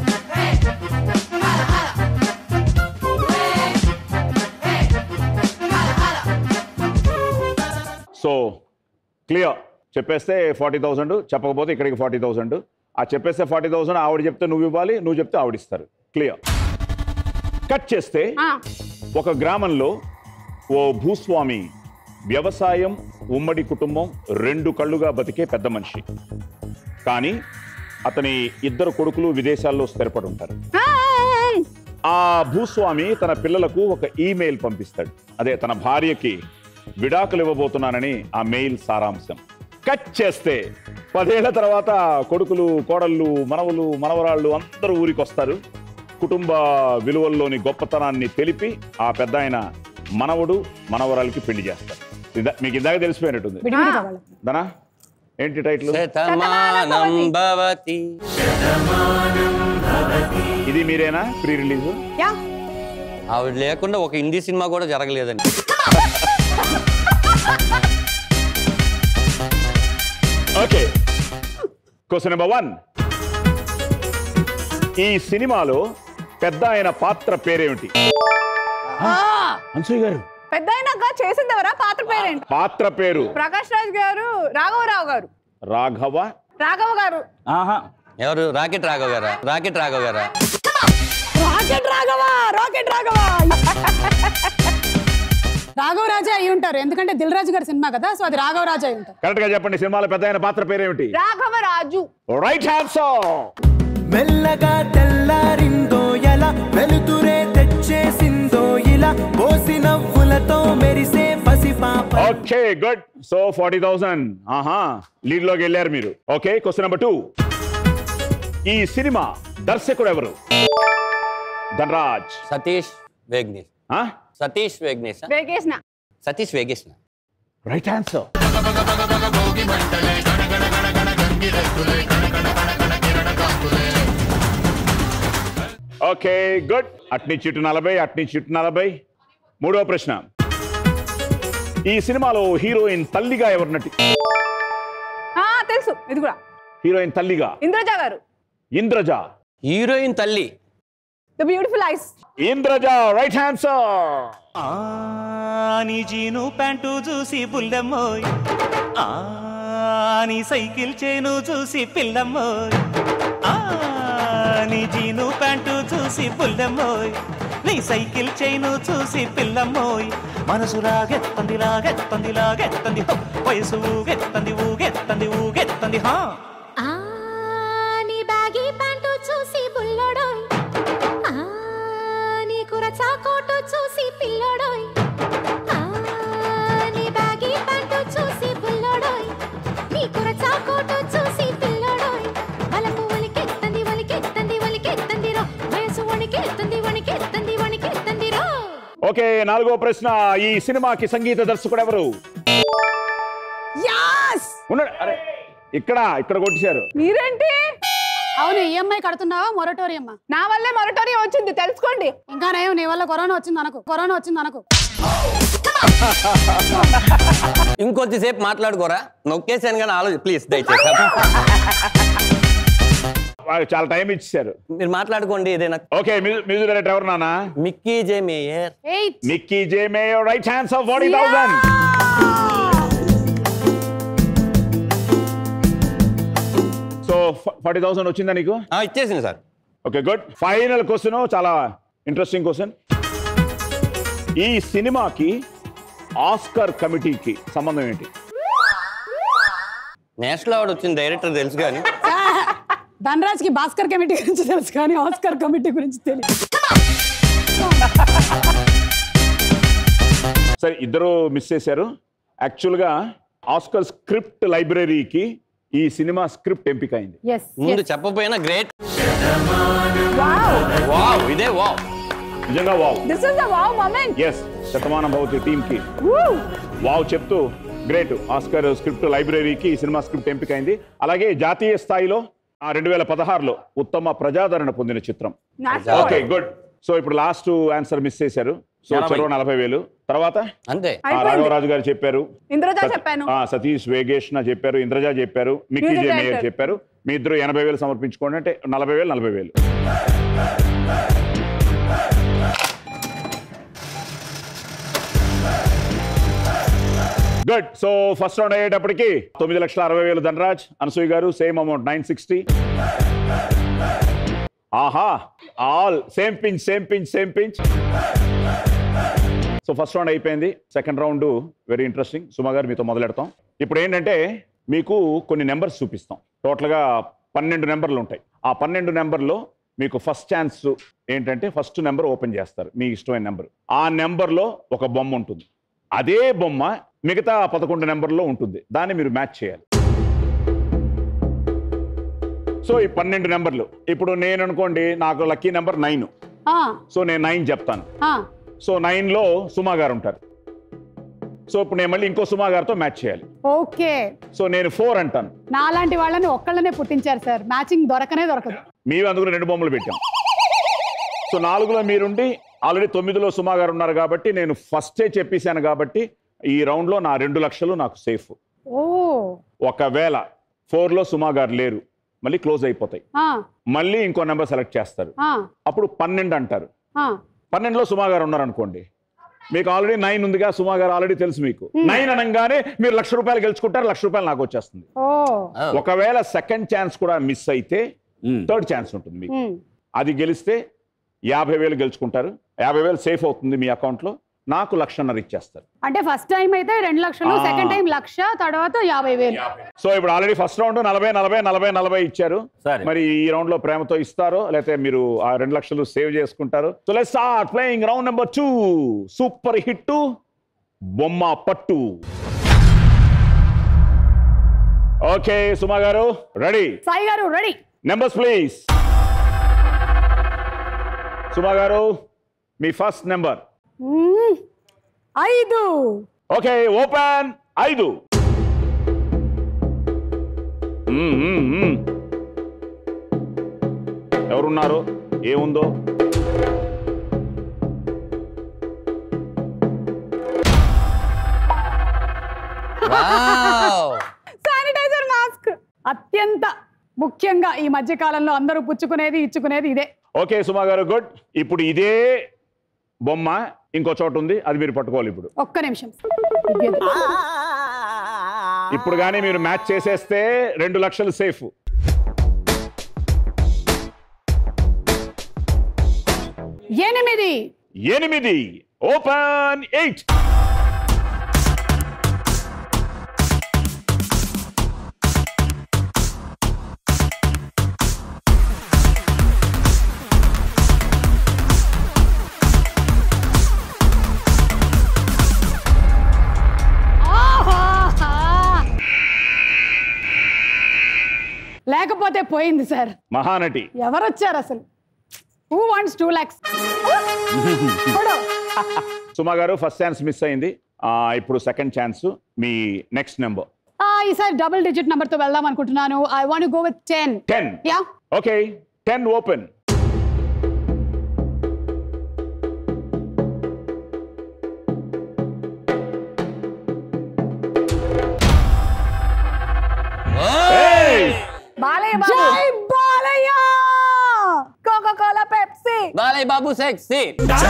సో క్లియర్ చెప్పేస్తే ఫార్టీ థౌసండ్ చెప్పకపోతే ఇక్కడికి ఫార్టీ థౌసండ్ ఆ చెప్పేస్తే ఫార్టీ థౌసండ్ ఆవిడ చెప్తే నువ్వు ఇవ్వాలి నువ్వు చెప్తే ఆవిడ ఇస్తారు క్లియర్ కట్ చేస్తే ఆ, ఒక గ్రామంలో ఓ భూస్వామి వ్యవసాయం ఉమ్మడి కుటుంబం రెండు కళ్ళుగా బతికే పెద్ద మనిషి కానీ అతని ఇద్దరు కొడుకులు విదేశాల్లో స్థిరపడి ఉంటారు ఆ భూస్వామి తన పిల్లలకు ఒక ఈమెయిల్ పంపిస్తాడు అదే తన భార్యకి విడాకులు ఇవ్వబోతున్నానని ఆ మెయిల్ సారాంశం కట్ చేస్తే పదేళ్ల తర్వాత కొడుకులు కోడళ్ళు మనవలు మనవరాళ్ళు అందరూ ఊరికి వస్తారు కుటుంబ విలువల్లోని గొప్పతనాన్ని తెలిపి ఆ పెద్ద ఆయన మనవడు మనవరాలకి పెళ్లి చేస్తారు ఇదా- మీకు ఇందాక తెలిసిపోయినట్టుంది విడివిడి కావాలి దనా ఏంటి టైటిల్ శతమానం భవతి ఇది మీరేనా ప్రీ రిలీజ్ యా ఆవిడ లేకుండా ఒక హిందీ సినిమా కూడా జరగలేదండి ఓకే క్వశ్చన్ నెంబర్ వన్ ఈ సినిమాలో పెద్ద ఆయన పాత్ర పేరేమిటి అన్సూయ్ గారు పెద్ద అయినాక చేసింది ఎవరా పాత్ర పేరేంటి పాత్ర పేరు ప్రకాష్ రాజ్ గారు రాఘవరావు గారు రాఘవ రాఘవ గారు ఆహా ఎవరు రాకెట్ రాఘవ్ గారా రాకెట్ రాఘవ్ గారా రాకెట్ రాఘవా రాకెట్ రాఘవా రాఘవరాజే అయి ఉంటారు ఎందుకంటే దిల్ రాజు గారి సినిమా కదా సో అది రాఘవరాజే అయి ఉంటారు కరెక్ట్ గా చెప్పండి సినిమాలో పెద్ద ఆయన పాత్ర పేరేమిటి రాఘవరాజు రైట్ ఆన్సర్ మెల్లగా తెల్లారిందో ఎలా వెలుతురే తెచ్చేసిందో ఇలా పోసి నవ్వులతో మెరిసే పసిపాప okay good so forty thousand ఆహా లీడ్ లోకి వెళ్ళారు మీరు ఓకే క్వశ్చన్ నెంబర్ టూ ఈ సినిమా దర్శకుడు ఎవరు Dhanraj Satish Vegnesh Satish Vegnesh Vegesna Satish Vegesh right answer okay good అట్నుంచి ఇటు నలభై అట్నుంచి ఇటు నలభై మూడో ప్రశ్న ఈ సినిమాలో హీరోయిన్ తల్లిగా ఎవరు నటి ఆ, తెలుసు ఇది కూడా హీరోయిన్ తల్లిగా ఇంద్రజ గారు ఇంద్రజ హీరోయిన్ తల్లి the beautiful eyes Indraja right answer నీ జీను ప్యాంటు చూసి బుల్లమ్మోయ్ ఆ, నీ సైకిల్ చేను చూసి పిల్లమ్మోయ్ ఆ, నీ జీను ప్యాంటు చూసి బుల్లమ్మోయ్ నీ సైకిల్ చైను చూసి పిల్లమ్మోయ్ మనసు లాగెత్తంది లాగెత్తంది లాగెత్తంది హో! వయసు ఊగెత్తంది ఊగెత్తంది ఊగెత్తంది హా ఆ నీ బ్యాగీ ప్యాంటు చూసి బుల్లడోయ్ ఆ నీ కురచా కోటు చూసి పిల్లడోయ్ ఆ నీ బ్యాగీ ప్యాంటు చూసి బుల్లడోయ్ నీ కురచా కోటు చూసి పిల్లడోయ్ వలకు ఒలికెత్తంది ఒలికెత్తంది ఒలికెత్తంది రో వయసు వణికెత్తంది వణికెత్తంది వణికెత్తంది రో ఓకే నాలుగో ప్రశ్న ఈ సినిమాకి సంగీత దర్శకుడు ఎవరు యాస్ ఉన్నాడు అరే ఇక్కడ ఇక్కడ కొట్టేశారు మీరేంటి అవును ఈఎంఐ కడుతున్నావా మొరటోరియం నా వల్లే మొరటోరియం వచ్చింది తెలుసుకోండి ఇంకా నయం నీ వల్ల కరోనా వచ్చింది అనకు కరోనా వచ్చింది అనకు ఇంకొద్దిసేపు మాట్లాడుకోరా నొక్కేసాను కానీ ఆలోచి ప్లీజ్ దయచేసి వాళ్ళు చాలా టైం ఇచ్చారు మీరు మాట్లాడుకోండి ఏదైనా ఓకే మ్యూజిక్ డైరెక్టర్ ఎవరు నాన్న Mickey J Meyer eight Mickey J Meyer right chance of forty thousand so forty thousand వచ్చిందా నీకు ఇచ్చేసింది sir okay good final question చాలా ఇంట్రెస్టింగ్ క్వశ్చన్ ఈ సినిమాకి ఆస్కర్ కమిటీకి సంబంధం ఏంటి నేషనల్ అవార్డు వచ్చింది డైరెక్టర్ తెలుసు కానీ ధనరాజ్ కి భాస్కర్ కమిటీ గురించి తెలుసు కానీ ఆస్కర్ కమిటీ గురించి తెలియదు సరే ఇద్దరు మిస్ చేశారు యాక్చువల్గా ఆస్కర్ స్క్రిప్ట్ లైబ్రరీకి ఈ సినిమా స్క్రిప్ట్ ఎంపిక అయింది ఎస్ ముందు చెప్పపోయినా గ్రేట్ వావ్ ఇదే వావ్ నిజంగా wow this is the wow moment yes Shatamanam Bhavati team కి వావ్ చెప్తూ గ్రేట్ ఆస్కర్ స్క్రిప్ట్ లైబ్రరీకి ఈ సినిమా స్క్రిప్ట్ ఎంపిక అయింది అలాగే జాతీయ స్థాయిలో రెండు వేల పదహారులో ఉత్తమ ప్రజాదరణ పొందిన చిత్రం ఓకే గుడ్ సో ఇప్పుడు లాస్ట్ ఆన్సర్ మిస్ చేశారు సో ఎనభై. చెరో నలభై వేలు తర్వాత అంతే ఆ, అయిపోయింది. రాఘవరాజు గారు చెప్పారు ఇంద్రజ సత్- చెప్పాను ఆ, సతీష్ వేగేష్ణ చెప్పారు ఇంద్రజ చెప్పారు Mickey Music J Meyer director. చెప్పారు మీ ఇద్దరు ఎనభై వేలు సమర్పించుకోండి అంటే నలభై వేలు నలభై వేలు గుడ్ సో ఫస్ట్ రౌండ్ అయ్యేటప్పటికి తొమ్మిది లక్షల అరవై వేలు Dhanraj Anasuya garu same amount nine sixty ఆహా all same pinch same pinch same pinch so first round అయిపోయింది second round very interesting Suma garu మీతో మొదలెడతాం ఇప్పుడు ఏంటంటే మీకు కొన్ని నెంబర్స్ చూపిస్తాం టోటల్గా పన్నెండు నెంబర్లు ఉంటాయి ఆ పన్నెండు నెంబర్లో మీకు ఫస్ట్ ఛాన్స్ ఏంటంటే ఫస్ట్ నెంబర్ ఓపెన్ చేస్తారు మీ ఇష్టమైన నెంబర్ ఆ నెంబర్లో ఒక బొమ్మ ఉంటుంది అదే బొమ్మ మిగతా పదకొండు నెంబర్లో ఉంటుంది దాన్ని మీరు మ్యాచ్ చేయాలి సో ఈ పన్నెండు నెంబర్లు ఇప్పుడు నేను అనుకోండి నాకు లక్కీ నెంబర్ నైన్ ఆ, సో నేను నైన్ చెప్తాను ఆ, సో నైన్లో సుమా గారు ఉంటారు సో ఇప్పుడు నేను మళ్ళీ ఇంకో సుమా గారితో మ్యాచ్ చేయాలి ఓకే సో నేను ఫోర్ అంటాను నాలాంటి వాళ్ళని ఒక్కళ్ళనే పుట్టించారు సార్ మ్యాచింగ్ దొరకనే దొరకదు మేము అందుకు రెండు బొమ్మలు పెట్టాం సో నాలుగులో మీరుండి ఆల్రెడీ తొమ్మిదిలో సుమా గారు ఉన్నారు కాబట్టి నేను ఫస్టే చెప్పేశాను కాబట్టి ఈ రౌండ్లో నా రెండు లక్షలు నాకు సేఫ్ ఓ ఒకవేళ ఫోర్లో సుమా గారు లేరు మళ్ళీ క్లోజ్ అయిపోతాయి ఆ, మళ్ళీ ఇంకో నెంబర్ సెలెక్ట్ చేస్తారు ఆ, అప్పుడు పన్నెండు అంటారు ఆ, పన్నెండులో సుమా గారు ఉన్నారనుకోండి మీకు ఆల్రెడీ నైన్ ఉందిగా సుమా గారు ఆల్రెడీ తెలుసు మీకు నైన్ అనగానే మీరు లక్ష రూపాయలు గెలుచుకుంటారు లక్ష రూపాయలు నాకు వచ్చేస్తుంది ఓ ఒకవేళ సెకండ్ ఛాన్స్ కూడా మిస్ అయితే థర్డ్ ఛాన్స్ ఉంటుంది మీకు ఉమ్, అది గెలిస్తే యాభై వేలు గెలుచుకుంటారు యాభై వేలు సేఫ్ అవుతుంది మీ అకౌంట్లో నాకు లక్షన్నర ఇచ్చేస్తారు అంటే ఫస్ట్ టైం అయితే రెండు లక్షలు ఆ. సెకండ్ టైం లక్ష తర్వాత యాభై వేలు సో ఇప్పుడు ఆల్రెడీ ఫస్ట్ రౌండ్ నలభై నలభై నలభై నలభై ఇచ్చారు సరే. మరి ఈ రౌండ్ లో ప్రేమతో ఇస్తారో లేకపోతే మీరు ఆ రెండు లక్షలు సేవ్ చేసుకుంటారు so let start playing round number two super hit బొమ్మ పట్టు ఓకే సుమా గారు రెడీ సాయి గారు ready numbers please Suma garu మీ ఫస్ట్ నెంబర్ ఐదు ఓకే ఓపెన్ ఐదు మ్మ్, మ్మ్, మ్మ్. ఎవరున్నారు ఏముందో వావ్ శానిటైజర్ మాస్క్ అత్యంత ముఖ్యంగా ఈ మధ్య కాలంలో అందరూ పుచ్చుకునేది ఇచ్చుకునేది ఇదే ఓకే సుమా గారు గుడ్ ఇప్పుడు ఇదే బొమ్మ ఇంకో చోట ఉంది అది మీరు పట్టుకోవాలి ఇప్పుడు ఒక్క నిమిషం ఇదేదో. ఇప్పుడు కానీ మీరు మ్యాచ్ చేసేస్తే రెండు లక్షలు సేఫ్ ఎనిమిది ఎనిమిది ఓపెన్ ఎయిట్ ఆహాహా. లేకపోతే పోయింది సార్ మహానటి ఎవరు వచ్చారు అసలు two wants two lakhs Suma garu first chance miss అయింది ఆ, ఇప్పుడు సెకండ్ ఛాన్స్ మీ నెక్స్ట్ నెంబర్ ఈసారి డబుల్ డిజిట్ నెంబర్ తో వెళ్దాం అనుకుంటున్నాను I want go with ten ten yeah okay ten open Balayya Babu Jai Balayya Coca Cola Pepsi Balayya Babu sexy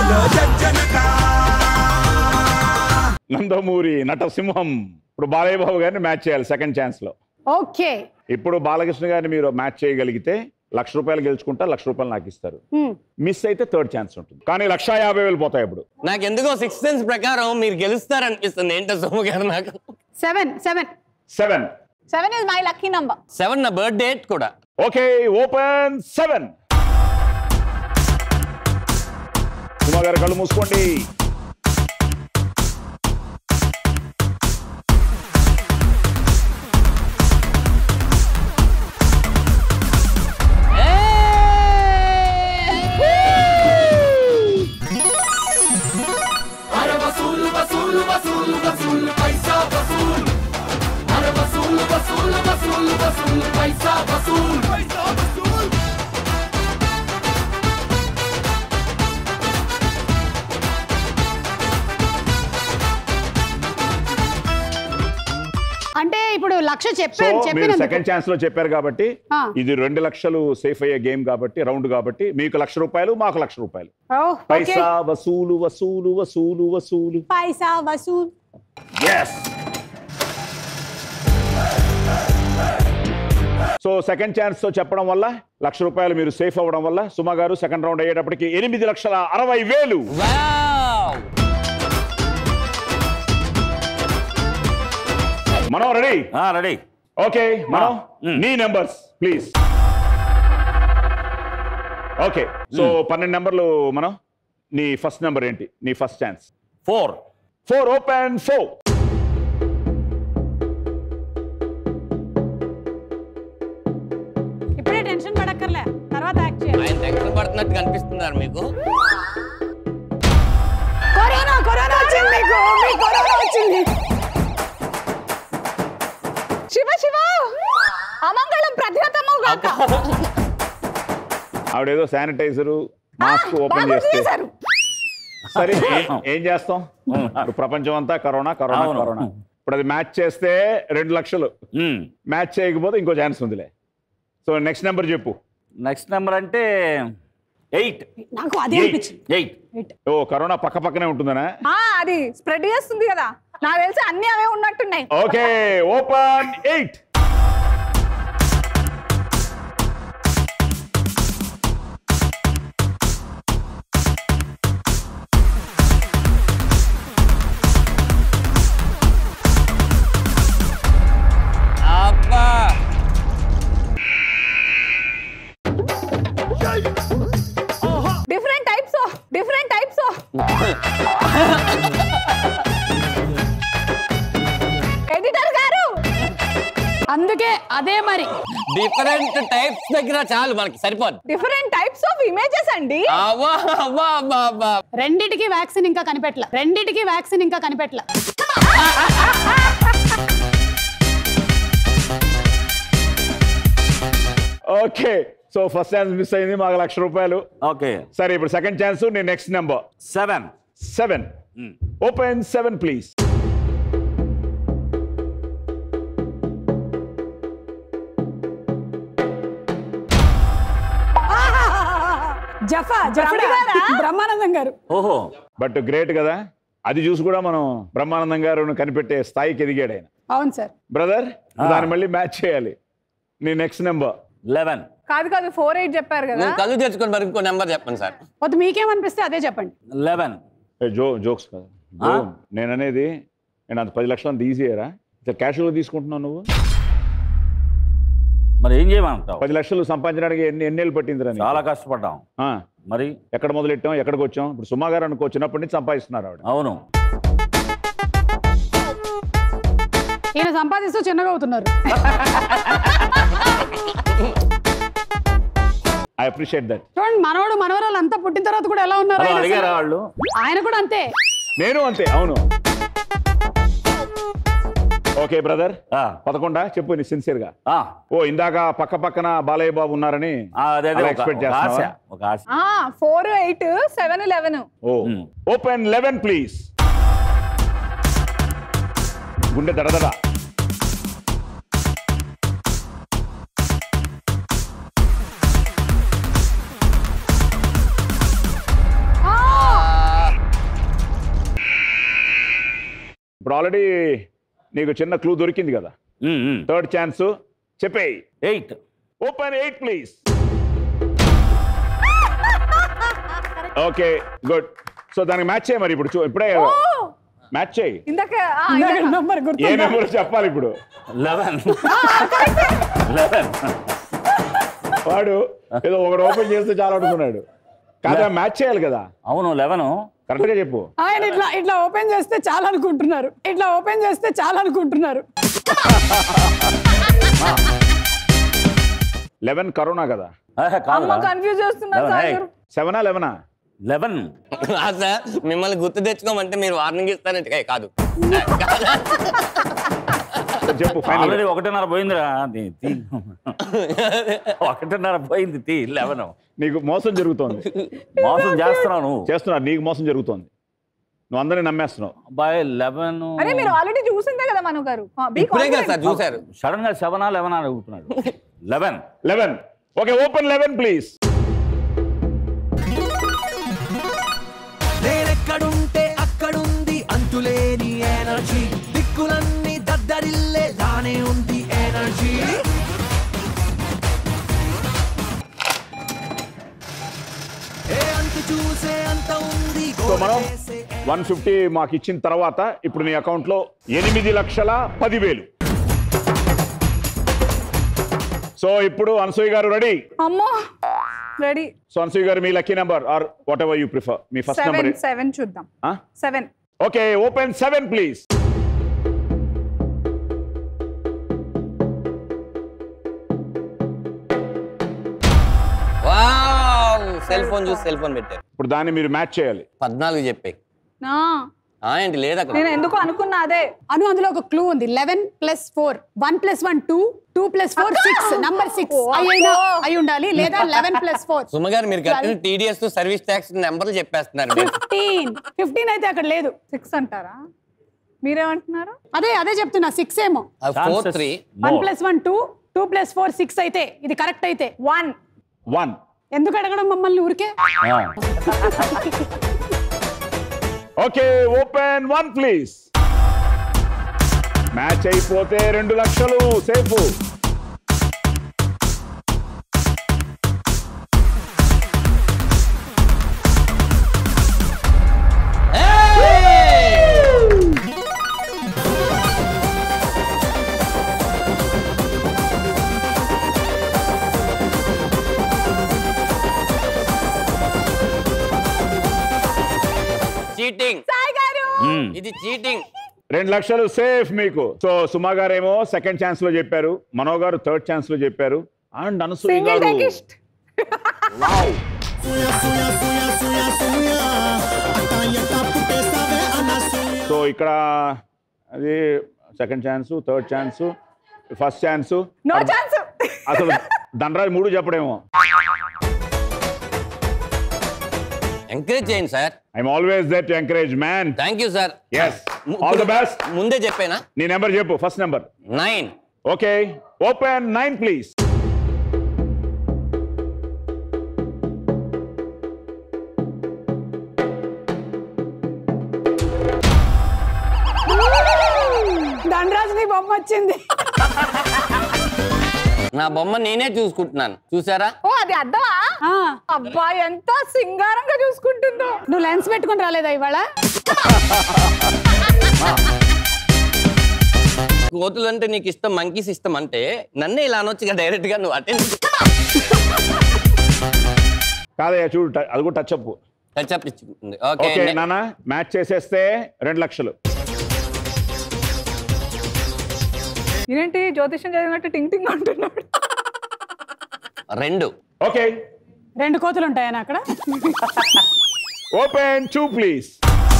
Nandamuri నటసింహం ఇప్పుడు బాలయ్య బాబు గారిని మ్యాచ్ చేయాలి సెకండ్ ఛాన్స్ లో ఓకే ఇప్పుడు బాలకృష్ణ గారిని మీరు మ్యాచ్ చేయగలిగితే లక్ష రూపాయలు గెలుచుకుంటా లక్ష రూపాయలు నాకు ఇస్తారు మిస్ అయితే థర్డ్ ఛాన్స్ ఉంటుంది కానీ లక్ష యాభై వేలు పోతాయి ఇప్పుడు నాకు ఎందుకో సిక్స్ సెన్స్ ప్రకారం మీరు గెలుస్తారనిపిస్తుంది ఏంటో సోము గారు నాకు seven seven seven seven is my lucky number seven నా బర్త్ డేట్ కూడా okay open seven Suma garu కళ్ళు మూసుకోండి అంటే ఇప్పుడు లక్ష సో చెప్పాను మీరు చెప్పినందుకు సెకండ్ ఛాన్స్ లో చెప్పారు కాబట్టి ఆ. ఇది రెండు లక్షలు సేఫ్ అయ్యే గేమ్ కాబట్టి రౌండ్ కాబట్టి మీకు లక్ష రూపాయలు మాకు లక్ష రూపాయలు ఓ, ఓకే పైసా వసూలు వసూలు వసూలు వసూలు పైసా వసూల్ ఎస్ సో సెకండ్ ఛాన్స్ తో చెప్పడం వల్ల లక్ష రూపాయలు మీరు సేఫ్ అవ్వడం వల్ల సుమా గారు సెకండ్ రౌండ్ అయ్యేటప్పటికి ఎనిమిది లక్షల అరవై వేలు వావ్ మనం రెడీ రెడీ ఓకే మనం మ్. నీ నెంబర్స్ ప్లీజ్ ఓకే సో పన్నెండు నెంబర్లు మనం నీ ఫస్ట్ నెంబర్ ఏంటి నీ first chance four four open four ఇప్పుడే టెన్షన్ పడక్కర్లే తర్వాత యాక్ట్ చేయాలి ఆయన టెన్షన్ పడుతున్నట్టు కనిపిస్తున్నారు మీకు కరోనా కరోనా వచ్చింది మీకు మీ కరోనా వచ్చింది శివ శివ అమంగళం ప్రతిహతము గాక ఆవిడేదో శానిటైజర్ మాస్క్ ఓపెన్ బాగా చేస్తే చేశారు సరే ఏ- ఏం చేస్తాం ఇప్పుడు ప్రపంచం అంతా కరోనా కరోనా అవును. కరోనా ఇప్పుడు అది మ్యాచ్ చేస్తే రెండు లక్షలు మ్యాచ్ చేయకపోతే ఇంకో ఛాన్స్ ఉందిలే సో నెక్స్ట్ నెంబర్ చెప్పు నెక్స్ట్ నెంబర్ అంటే ఎయిట్ నాకు అదే Eight. అనిపించింది ఎయిట్ ఓ కరోనా పక్క పక్కనే ఉంటుందనా ఆ, అది స్ప్రెడ్ చేస్తుంది కదా నాకు తెలిసి అన్ని అవే ఉన్నట్టున్నాయి ఓకే ఓపెన్ ఎయిట్ అదే మరి డిఫరెంట్ టైప్స్ దగ్గర చాలు మనకి సరిపోదు డిఫరెంట్ టైప్స్ ఆఫ్ ఇమేజెస్ అండి అవ్వా అవ్వా అవ్వా అవ్వా రెండిటికి వ్యాక్సిన్ ఇంకా కనిపెట్టల రెండిటికి వ్యాక్సిన్ ఇంకా కనిపెట్టల okay so first chance miss అయింది మాకు లక్ష రూపాయలు ఓకే సరే ఇప్పుడు సెకండ్ ఛాన్స్ నీ next number seven seven open seven please జఫా జఫ్రా బ్రహ్మానందం గారు ఓహో బట్ గ్రేట్ కదా అది చూసి కూడా మనం బ్రహ్మానందం గారు కనిపెట్టే స్థాయికి ఎదిగాడు ఆయన అవును సార్ బ్రదర్ దాన్ని మళ్ళీ మ్యాచ్ చేయాలి నీ నెక్స్ట్ నెంబర్ లెవెన్ కాదు కాదు ఫోర్ ఎయిట్ చెప్పారు కదా నువ్వు కళ్ళు తెచ్చుకొని మరి ఇంకో నెంబర్ చెప్పండి సార్ వద్దు మీకేమనిపిస్తే అదే చెప్పండి లెవెన్ జో జోక్స్ కాదు ఆ? జో, నేను అనేది నేను అంత పది లక్షలు అంత ఈజీయరా ఇట్లా క్యాషువల్గా తీసుకుంటున్నావు నువ్వు మరి ఏం చేయమంటావు పది లక్షలు సంపాదించడానికి ఎన్ని ఎన్నేళ్ళు పట్టిందిరా నీకు? చాలా కష్టపడ్డాం ఆ, మరి ఎక్కడ మొదలెట్టాం ఎక్కడికి వచ్చాం ఇప్పుడు సుమా గారు అనుకో చిన్నప్పటి నుంచి సంపాదిస్తున్నారు ఆవిడ అవును ఈయన సంపాదిస్తూ చిన్నగా అవుతున్నారు ఐ అప్రిషియేట్ దట్ చూడండి మనవడు మనవరాలు అంతా పుట్టిన తర్వాత కూడా ఎలా ఉన్నారు అలా ఆయన అసలు? అడిగారా వాళ్ళు ఆయన కూడా అంతే నేను అంతే అవును ఓకే బ్రదర్ ఆ, పదకొండా చెప్పు నీ సిన్సియర్ గా ఆ, ఓ ఇందాక పక్క పక్కన బాలయ్య బాబు ఉన్నారని ఆ, అదే అదే ఒక- ఎక్స్పెక్ట్ ఒక ఆశ చేస్తావా ఒక ఆశ ఫోర్ ఎయిట్ సెవెన్ లెవెన్ ఓ మ్. ఓపెన్ లెవెన్ ప్లీజ్ గుండె దడదడ ఇప్పుడు ఆల్రెడీ నీకు చిన్న క్లూ దొరికింది కదా ఉమ్, ఉమ్. థర్డ్ ఛాన్స్ చెప్పేయి eight open eight please okay good so దానికి మ్యాచ్ చేయి మరి ఇప్పుడు చూ- ఇప్పుడే మ్యాచ్ చేయి ఇందాక ఆ, ఇందాక ఇందాక. నంబర్ ఏ గుర్తు నెంబర్ చెప్పాలి ఇప్పుడు లెవెన్ లెవెన్ వాడు ఏదో ఒకటి ఓపెన్ చేస్తే చాలా అనుకున్నాడు కాదా మ్యాచ్ చేయాలి కదా అవును లెవెన్ కరెక్ట్ గా చెప్పు ఆయన ఇట్లా ఇట్లా ఓపెన్ చేస్తే చాలా అనుకుంటున్నారు ఇట్లా ఓపెన్ చేస్తే చాలా అనుకుంటున్నారు లెవెన్ కరోనా కదా అమ్మ కాదు కన్ఫ్యూజ్ చేస్తున్నారు Eleven, సార్ hey. గారు. సెవెనా లెవెనా లెవెన్ ఆ సార్ మిమ్మల్ని గుర్తు తెచ్చుకోమంటే మీరు వార్నింగ్ ఇస్తారంటే ఏ, కాదు చెప్పు ఫైనల్ ఆల్రెడీ ఒకటిన్నర పోయిందిరా అది తీ. ఒకటిన్నర పోయింది తీ లెవెన్ నీకు మోసం జరుగుతోంది మోసం చేస్తున్నావు నువ్వు చేస్తున్నారు నీకు మోసం జరుగుతోంది నువ్వు అందరినీ నమ్మేస్తున్నావు బాయ్ లెవెన్ అరే మీరు ఆల్రెడీ చూసిందే కదా మను గారు Be ఇప్పుడే కదా confident. సార్ చూశారు సడన్ గా సెవెనా లెవెన్ అడుగుతున్నాడు eleven eleven okay open eleven please నేనెక్కడుంటే అక్కడుంది అంతులేని ఎనర్జీ దిక్కులన్నీ దద్దరిల్లే లానే ఉంది ఎనర్జీ ఏ అంతు చూసే అంత ఉంది సో మనం గోడకేసే వన్ ఫిఫ్టీ మాకు ఇచ్చిన తర్వాత ఇప్పుడు నీ అకౌంట్ లో ఎనిమిది లక్షల పదివేలు సో ఇప్పుడు అనసూయ గారు రెడీ అమ్మో రెడీ సో అనసూయ గారు మీ lucky number or whatever you prefer మీ ఫస్ట్ సెవెన్ నెంబర్ సెవెన్ చూద్దాం seven okay open seven please wow cell phone చూసి సెల్ ఫోన్ పెట్టారు ఇప్పుడు దాన్ని మీరు మ్యాచ్ చేయాలి పద్నాలుగు చెప్పే నా ఆ ఏంటి లేదు అక్కడ నేను ఎందుకు అనుకున్నా అదే అను అందులో ఒక క్లూ ఉంది eleven plus four one plus one two two plus four six number six అయినా అయి ఉండాలి లేదా లెవెన్ ప్లస్ ఫోర్ సుమగారు మీరు కట్టిన టీడీఎస్ సర్వీస్ ట్యాక్స్ నెంబర్లు చెప్పేస్తున్నారు మీరు. ఫిఫ్టీన్ ఫిఫ్టీన్ అయితే అక్కడ లేదు సిక్స్ అంటారా మీరేమంటున్నారు అదే అదే చెప్తున్నా సిక్స్ ఏమో అది four three one plus one two two plus four six అయితే ఇది కరెక్ట్ అయితే వన్ వన్ ఎందుకు అడగడం మమ్మల్ని ఊరికే okay open one please match అయిపోతే రెండు లక్షలు సేఫ్ చీటింగ్ సాయి గారు ఇది చీటింగ్ రెండు లక్షలు సేఫ్ మీకు సో సుమా గారేమో సెకండ్ ఛాన్స్ లో చెప్పారు మనో గారు థర్డ్ ఛాన్స్ లో చెప్పారు అండ్ అనసూయ సింగిల్ గారు టెకిస్ట్ వావ్. సో ఇక్కడ అది second chance third chance first chance no chance అసలు ధనరాజ్ మూడు చెప్పడేమో ఎంకరేజ్ చేయండి sir I'm always that to encourage man thank you sir Yes. All the best. ముందే చెప్పానా నీ నెంబర్ చెప్పు first number nine okay open nine please Dhanraju నీ బొమ్మ వచ్చింది నా బొమ్మ నేనే చూసుకుంటున్నాను చూసారా ఓ అది అద్దమా ఆ, అబ్బా ఎంత సింగారంగా చూసుకుంటుందో నువ్వు లెన్స్ పెట్టుకొని రాలేదా ఇవాళ కోతులు అంటే నీకు ఇష్టం మంకీస్ ఇష్టం అంటే నన్నే ఇలా అనొచ్చుగా డైరెక్ట్ గా నువ్వు అటెండ్ కాదయ్యా చూడు ట- అది కూడా టచ్ అప్ టచ్ అప్ ఇచ్చుకుంది ఓకే ఓకే నాన్న మ్యాచ్ చేసేస్తే రెండు లక్షలు ఇదేంటి జ్యోతిష్యం చదివినట్టు టింగ్ టింగ్ అంటున్నాడు రెండు ఓకే రెండు కోతులు ఉంటాయని అక్కడ open two please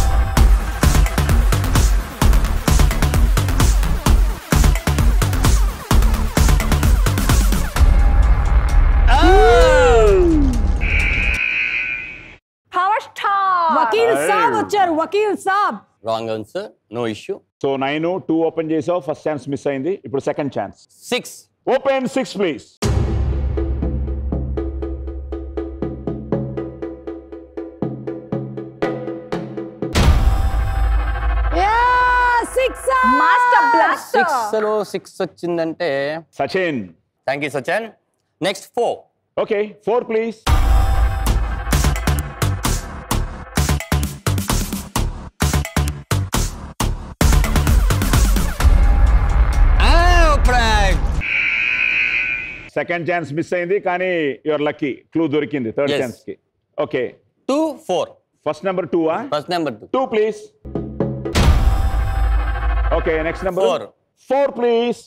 power star Vakeel Saab వచ్చారు Vakeel Saab wrong answer no issue so nine two open చేసావు ఫస్ట్ ఛాన్స్ మిస్ అయింది ఇప్పుడు second chance six open six please six master blaster six లో సిక్స్ వచ్చిందంటే Sachin thank you Sachin next four okay four please second chance miss అయింది కానీ యువర్ లక్కీ క్లూ దొరికింది థర్డ్ Yes. ఛాన్స్ కి okay two four first number two ఆ first number two two please okay next number Four. Four please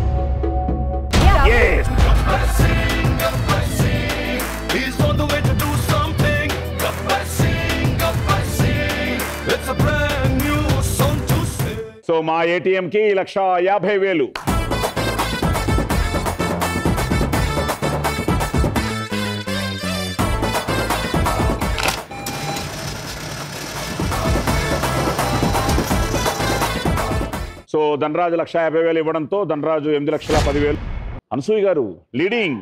He's on the way to do something. Goodbye, sing, goodbye, sing. It's a brand new song to sing. So మా ఏటీఎం కి లక్ష యాభై వేలు సో ధనరాజు లక్ష యాభై వేలు ఇవ్వడంతో ధనరాజు ఎనిమిది లక్షల పదివేలు అనసూయ గారు లీడింగ్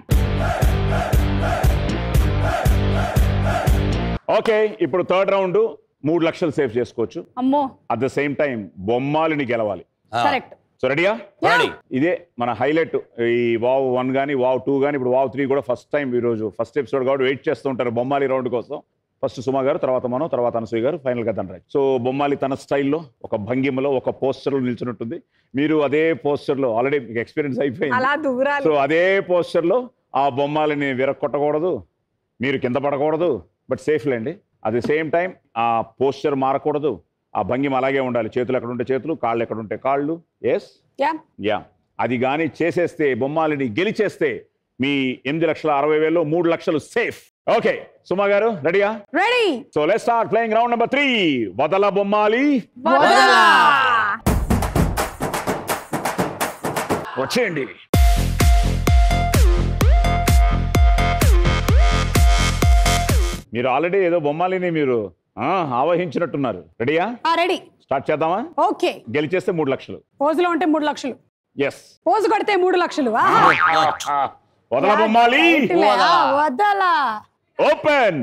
ఓకే ఇప్పుడు థర్డ్ రౌండ్ మూడు లక్షలు సేవ్ చేసుకోవచ్చు అమ్మో అట్ ద సేమ్ టైం బొమ్మాలిని గెలవాలి కరెక్ట్ సో రెడీయా రెడీ ఇదే మన హైలైట్ ఈ వావ్ వన్ కానీ వావ్ టూ కానీ ఇప్పుడు వావ్ త్రీ కూడా ఫస్ట్ టైం ఈరోజు ఫస్ట్ ఎపిసోడ్ కాబట్టి వెయిట్ చేస్తూ ఉంటారు బొమ్మాలి రౌండ్ కోసం ఫస్ట్ సుమా గారు తర్వాత మనం తర్వాత అనసూయ గారు ఫైనల్ గా ధనరాజ్ సో బొమ్మాలి తన స్టైల్లో ఒక భంగిమలో ఒక పోస్టర్లో నిల్చున్నట్టుంది మీరు అదే పోస్టర్లో ఆల్రెడీ మీకు ఎక్స్పీరియన్స్ అయిపోయింది అలా దూరాలి సో అదే పోస్టర్లో ఆ బొమ్మాలిని విరక్కొట్టకూడదు మీరు కింద పడకూడదు బట్ సేఫ్లేండి అట్ ది సేమ్ టైం ఆ పోస్టర్ మారకూడదు ఆ భంగిమ అలాగే ఉండాలి చేతులు ఎక్కడ ఉంటే చేతులు కాళ్ళు ఎక్కడ ఉంటే కాళ్ళు ఎస్ యా యా అది కానీ చేసేస్తే బొమ్మాలిని గెలిచేస్తే మీ ఎనిమిది లక్షల అరవై వేలు మూడు లక్షలు సేఫ్ ఓకే సుమా గారు రెడీయా ready so let start playing round number three వదల బొమ్మాలి వచ్చేయండి మీరు ఆల్రెడీ ఏదో బొమ్మాలిని మీరు ఆ, ఆవహించినట్టున్నారు రెడీయా రెడీ స్టార్ట్ చేద్దామా ఓకే గెలిచేస్తే మూడు లక్షలు పోజులో ఉంటే మూడు లక్షలు ఎస్ పోజు కొడితే మూడు లక్షలు ఆహా. వదల బొమ్మాలి ఇట్లే, ఆ, వదలా ఓపెన్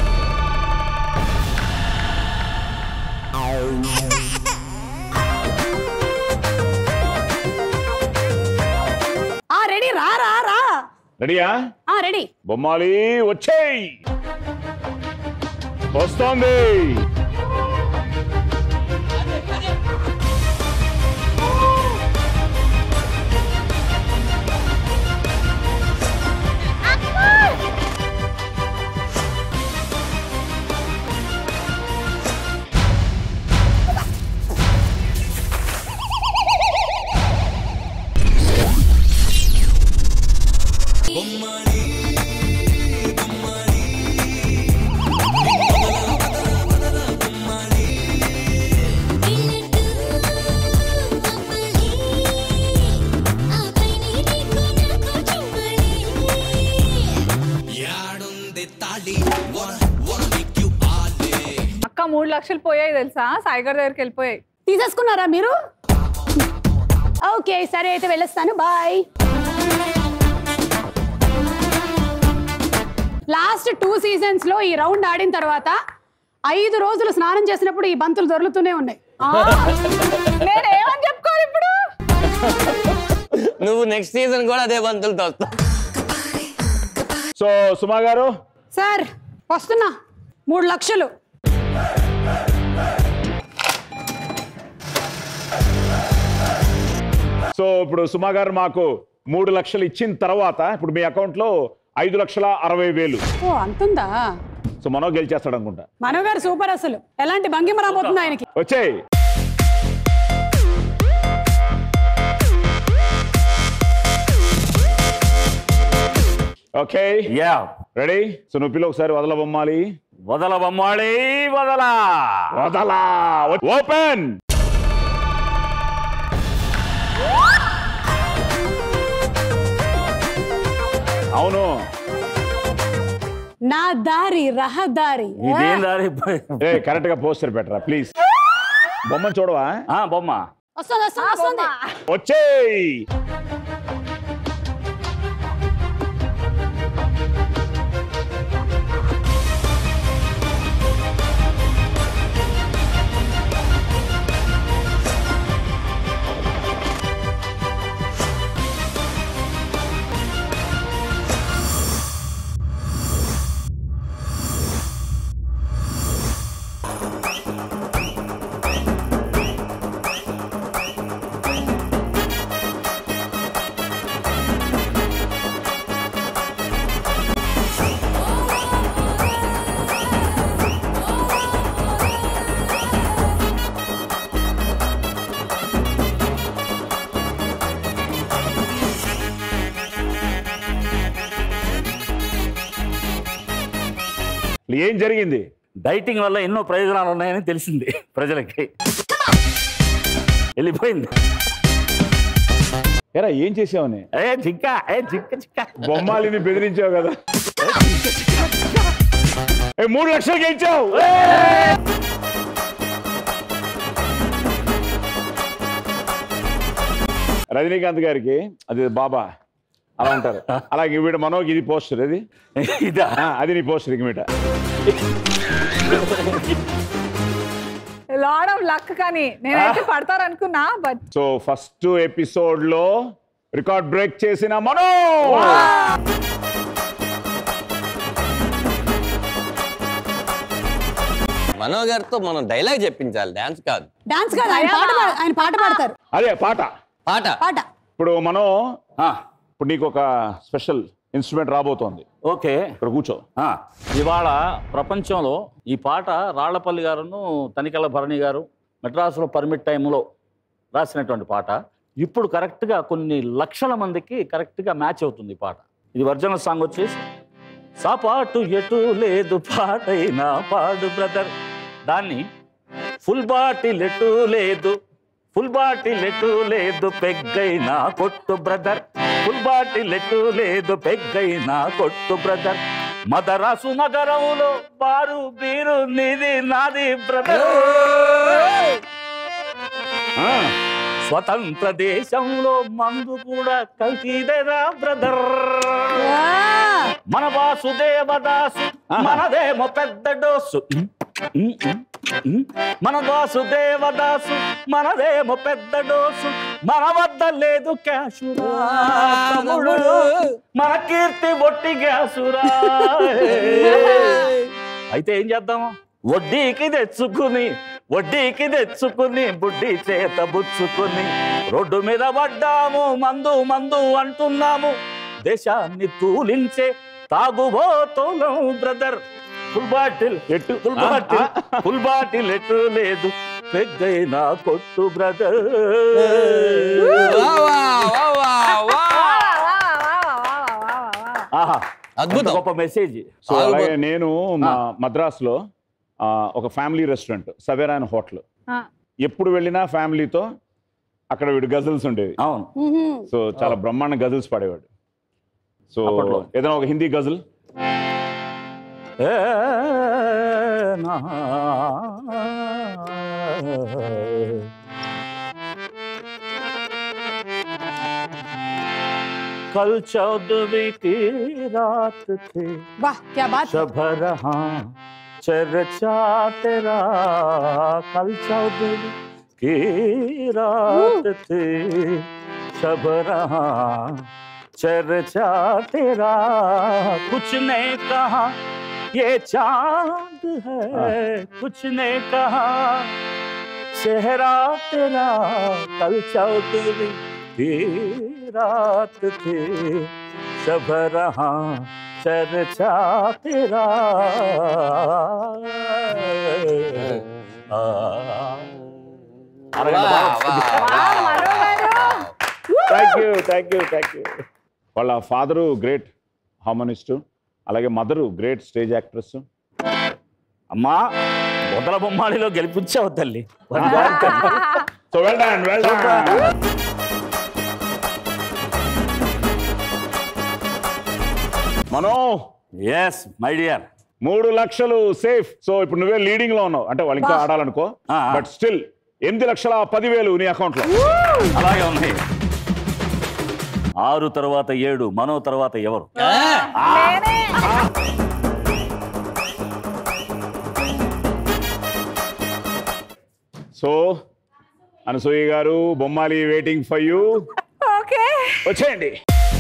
ఆ రెడీ రా రా రా రెడీయా ఆ రెడీ బొమ్మాలి వచ్చేయ్ వస్తోంది మూడు లక్షలు పోయాయి తెలుసా సాయిగర్ దగ్గరికి వెళ్ళిపోయాయి తీసేసుకున్నారా మీరు ఓకే సరే అయితే వెళ్ళొస్తాను బాయ్ లాస్ట్ టూ సీజన్స్ లో ఈ రౌండ్ ఆడిన తర్వాత ఐదు రోజులు స్నానం చేసినప్పుడు ఈ బంతులు దొరుకుతూనే ఉన్నాయి ఆ, నేను ఏమని చెప్పుకోవాలి ఇప్పుడు నువ్వు నెక్స్ట్ సీజన్ కూడా అదే బంతులతో వస్తావు సో సుమా గారు సార్ వస్తున్నా మూడు లక్షలు సో ఇప్పుడు సుమా గారు మాకు మూడు లక్షలు ఇచ్చిన తర్వాత ఇప్పుడు మీ అకౌంట్ లో ఐదు లక్షల అరవై వేలు ఓ అంతుందా సో మనో గెలిచేస్తాడు అనుకుంటా మనో గారు సూపర్ అసలు ఎలాంటి భంగిమ రాబోతుంది ఆయనకి వచ్చేయ్ ఓకే యా రెడీ సో నువ్వు పిల్ల ఒకసారి వదల బొమ్మాలి వదల బొమ్మాళి వదలా వదలా ఓపెన్ అవును నా దారి రహదారి ఇదేం దారి ఏ కరెక్ట్ గా పోస్టర్ పెట్టరా ప్లీజ్ బొమ్మను చూడవా ఆ, బొమ్మ వస్తుంది వస్తుంది వస్తుంది వచ్చేయ్ ఏం జరిగింది డైటింగ్ వల్ల ఎన్నో ప్రయోజనాలు ఉన్నాయని తెలిసింది ప్రజలకి వెళ్ళిపోయింది ఎరా ఏం చేసావని ఏ చిక్క ఏ చిక్క చిక్క బొమ్మాలిని బెదిరించావు కదా ఏ మూడు లక్షలు గెలిచావు రజనీకాంత్ గారికి అది బాబా అలా అంటారు అలాగే వీడు మనోకి ఇది పోస్టర్ ఇది ఇదా ఆ, అది నీ పోస్టర్ ఇక మీట లాడ్ ఆఫ్ లక్ కానీ నేనైతే పడతారనుకున్నా బట్ సో ఫస్ట్ ఎపిసోడ్ లో రికార్డ్ బ్రేక్ చేసిన మనో మనో గారితో మనం డైలాగ్ చెప్పించాలి డాన్స్ కాదు డాన్స్ కాదు ఆయన పాట పాడ- ఆయన పాట పాడతారు అదే పాట పాట పాట ఇప్పుడు మనం ఆ, ఇప్పుడు నీకు ఒక స్పెషల్ ఇన్స్ట్రుమెంట్ రాబోతోంది ఓకే ఇక్కడ కూర్చో ఆ, ఇవాళ ప్రపంచంలో ఈ పాట రాళ్లపల్లి గారును తనికెళ్ళ భరణి గారు మెడ్రాసులో పర్మిట్ టైంలో రాసినటువంటి పాట ఇప్పుడు కరెక్ట్గా కొన్ని లక్షల మందికి కరెక్ట్గా మ్యాచ్ అవుతుంది ఈ పాట ఇది ఒరిజినల్ సాంగ్ వచ్చేసి సాపాటు ఎటు లేదు పాటైనా పాడు బ్రదర్ దాన్ని ఫుల్ బాటిల్ ఎటు లేదు ఫుల్ బాటిల్ ఎటు లేదు పెగ్గైనా కొట్టు బ్రదర్ ఫుల్ బాటిల్ ఎటు లేదు పెగ్గైనా కొట్టు బ్రదర్ మదరాసు నగరంలో బారు బీరు నీది నాది బ్రదర్ ఆ, స్వతంత్ర దేశంలో మందు కూడా కల్తీదేరా బ్రదర్ మన వాసుదేవదాసు మనదేమో పెద్ద డోసు మన వాసుదేవదాసు మనదేమో పెద్ద డోసు మన వద్ద లేదు క్యాషురా తమ్ముడు. మన కీర్తి ఒట్టి గ్యాసురా అయితే ఏం చేద్దాము వడ్డీకి తెచ్చుకుని వడ్డీకి తెచ్చుకుని బుడ్డి చేత బుచ్చుకుని రోడ్డు మీద పడ్డాము మందు మందు అంటున్నాము దేశాన్ని తూలించే తాగుబోతున్నాం బ్రదర్ ఫుల్ బాటిల్ ఎట్టు ఫుల్ బాటిల్ ఫుల్ బాటిల్ ఎట్టు లేదు పెద్దయినా కొట్టు బ్రదర్ వా, వా, వా, వా, వా. ఆహా అద్భుతం. ఎంత గొప్ప మెసేజ్ సో అలాగే నేను మా మద్రాసులో ఆ, ఒక family restaurant Savera and hotel ఎప్పుడు వెళ్ళినా ఫ్యామిలీతో అక్కడ వీడు గజల్స్ ఉండేవి అవును సో చాలా బ్రహ్మాండ గజల్స్ పాడేవాడు సో అప్పట్లో. ఏదైనా ఒక హిందీ గజల్ ఏ करना कल चौदहवीं की रात थी वाह क्या बात है शब रहा चर्चा तेरा कल चौदहवीं की रात थी शब रहा चर्चा तेरा कुछ ने कहा ये चांद है कुछ ने कहा चेहरा तेरा कल चौदहवीं की रात थी शब रहा चर्चा तेरा అరగంట బాగా వచ్చింది. Thank you thank you thank you వాళ్ళ ఫాదరు గ్రేట్ హార్మోనిస్టు అలాగే మదరు గ్రేట్ స్టేజ్ యాక్ట్రెస్ అమ్మా మొదల బొమ్మాలిలో గెలిపించావు తల్లి so well done well done Mano yes my dear మూడు లక్షలు సేఫ్ సో ఇప్పుడు నువ్వే లీడింగ్ లో ఉన్నావు అంటే వాళ్ళు ఇంకా ఆడాలనుకో ఆ. బట్ స్టిల్ ఎనిమిది లక్షల పదివేలు నీ అకౌంట్ లో అలాగే ఉన్నాయి ఆరు తర్వాత ఏడు మనో తర్వాత ఎవరు సో అనసూయ గారు బొమ్మాలి వెయిటింగ్ ఫర్ యూ ఓకే వచ్చేయండి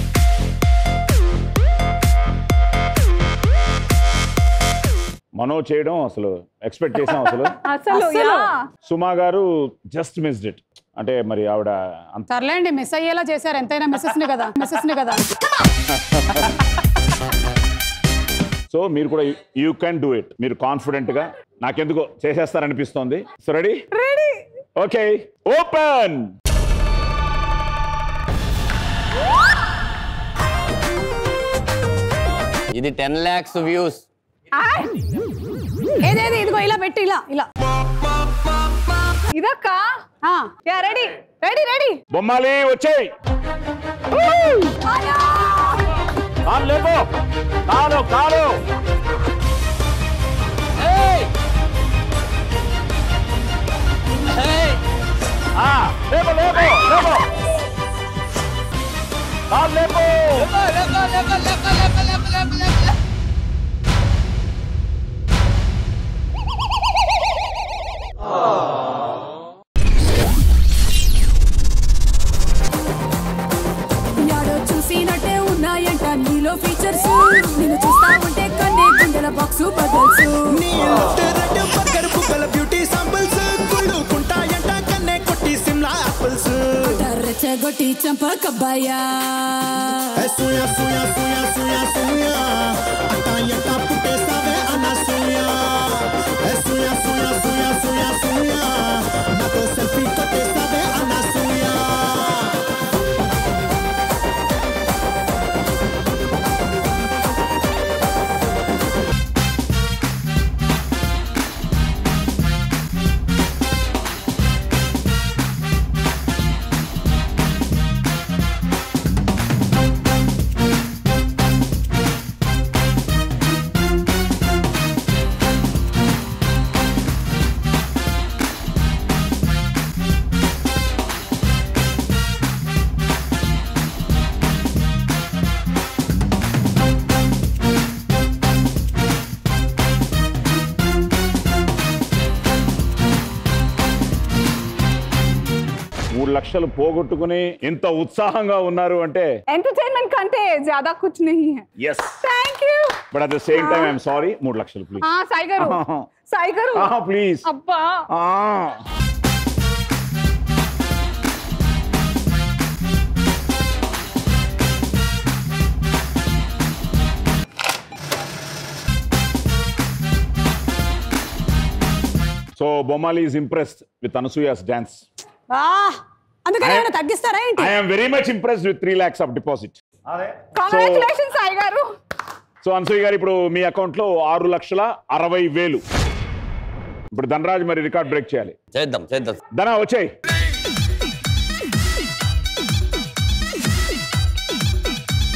మనో చేయడం అసలు ఎక్స్పెక్ట్ చేసాం అసలు అసలు అస్సలు. యా సుమా గారు జస్ట్ మిస్డ్ ఇట్ అంటే మరి ఆవిడ అంత సర్లేండి మిస్ అయ్యేలా చేశారు ఎంతైనా మిస్సెస్ ని కదా మిస్సెస్ ని కదా సో మీరు కూడా యూ కెన్ డూ ఇట్ మీరు కాన్ఫిడెంట్ గా నాకెందుకో చేసేస్తారనిపిస్తోంది so ready ready okay open ఇది టెన్ ల్యాక్స్ వ్యూస్ ఏదేది ఇదిగో ఇలా పెట్టి ఇలా ఇలా ఇదక్క ఆ, యా రెడీ రెడీ రెడీ బొమ్మాలి వచ్చేయ్ కాలు లేపో కాలు కాలు ఆ, లేపో లేపో లేపో కాలు లేపో యాడో చూసినట్టే ఉన్నాయంట నీలో ఫీచర్స్ నేను చూస్తా ఉంటే కన్నే గుండెల బాక్సు బదల్స్ రెచ్చగొట్టి చంప కబ్బాయా మూడు లక్షలు పోగొట్టుకుని ఇంత ఉత్సాహంగా ఉన్నారు అంటే ఎంటర్టైన్మెంట్ కంటే ज्यादा कुछ नहीं है yes thank you but at the same time I'm sorry మూడు లక్షలు ప్లీజ్ ఆ సాయి గారు సాయి గారు ప్లీజ్ అబ్బా so Bommali is impressed with Anasuya's dance ఆ, అందుకని ఏమైనా తగ్గిస్తారా ఏంటి I'm very much impressed with three lakhs of deposit congratulation Sai garu so Anasuya గారు ఇప్పుడు మీ అకౌంట్ లో ఆరు లక్షల అరవై వేలు ఇప్పుడు ధనరాజ్ మరి రికార్డ్ బ్రేక్ చేయాలి చేద్దాం చేద్దాం ధన వచ్చాయి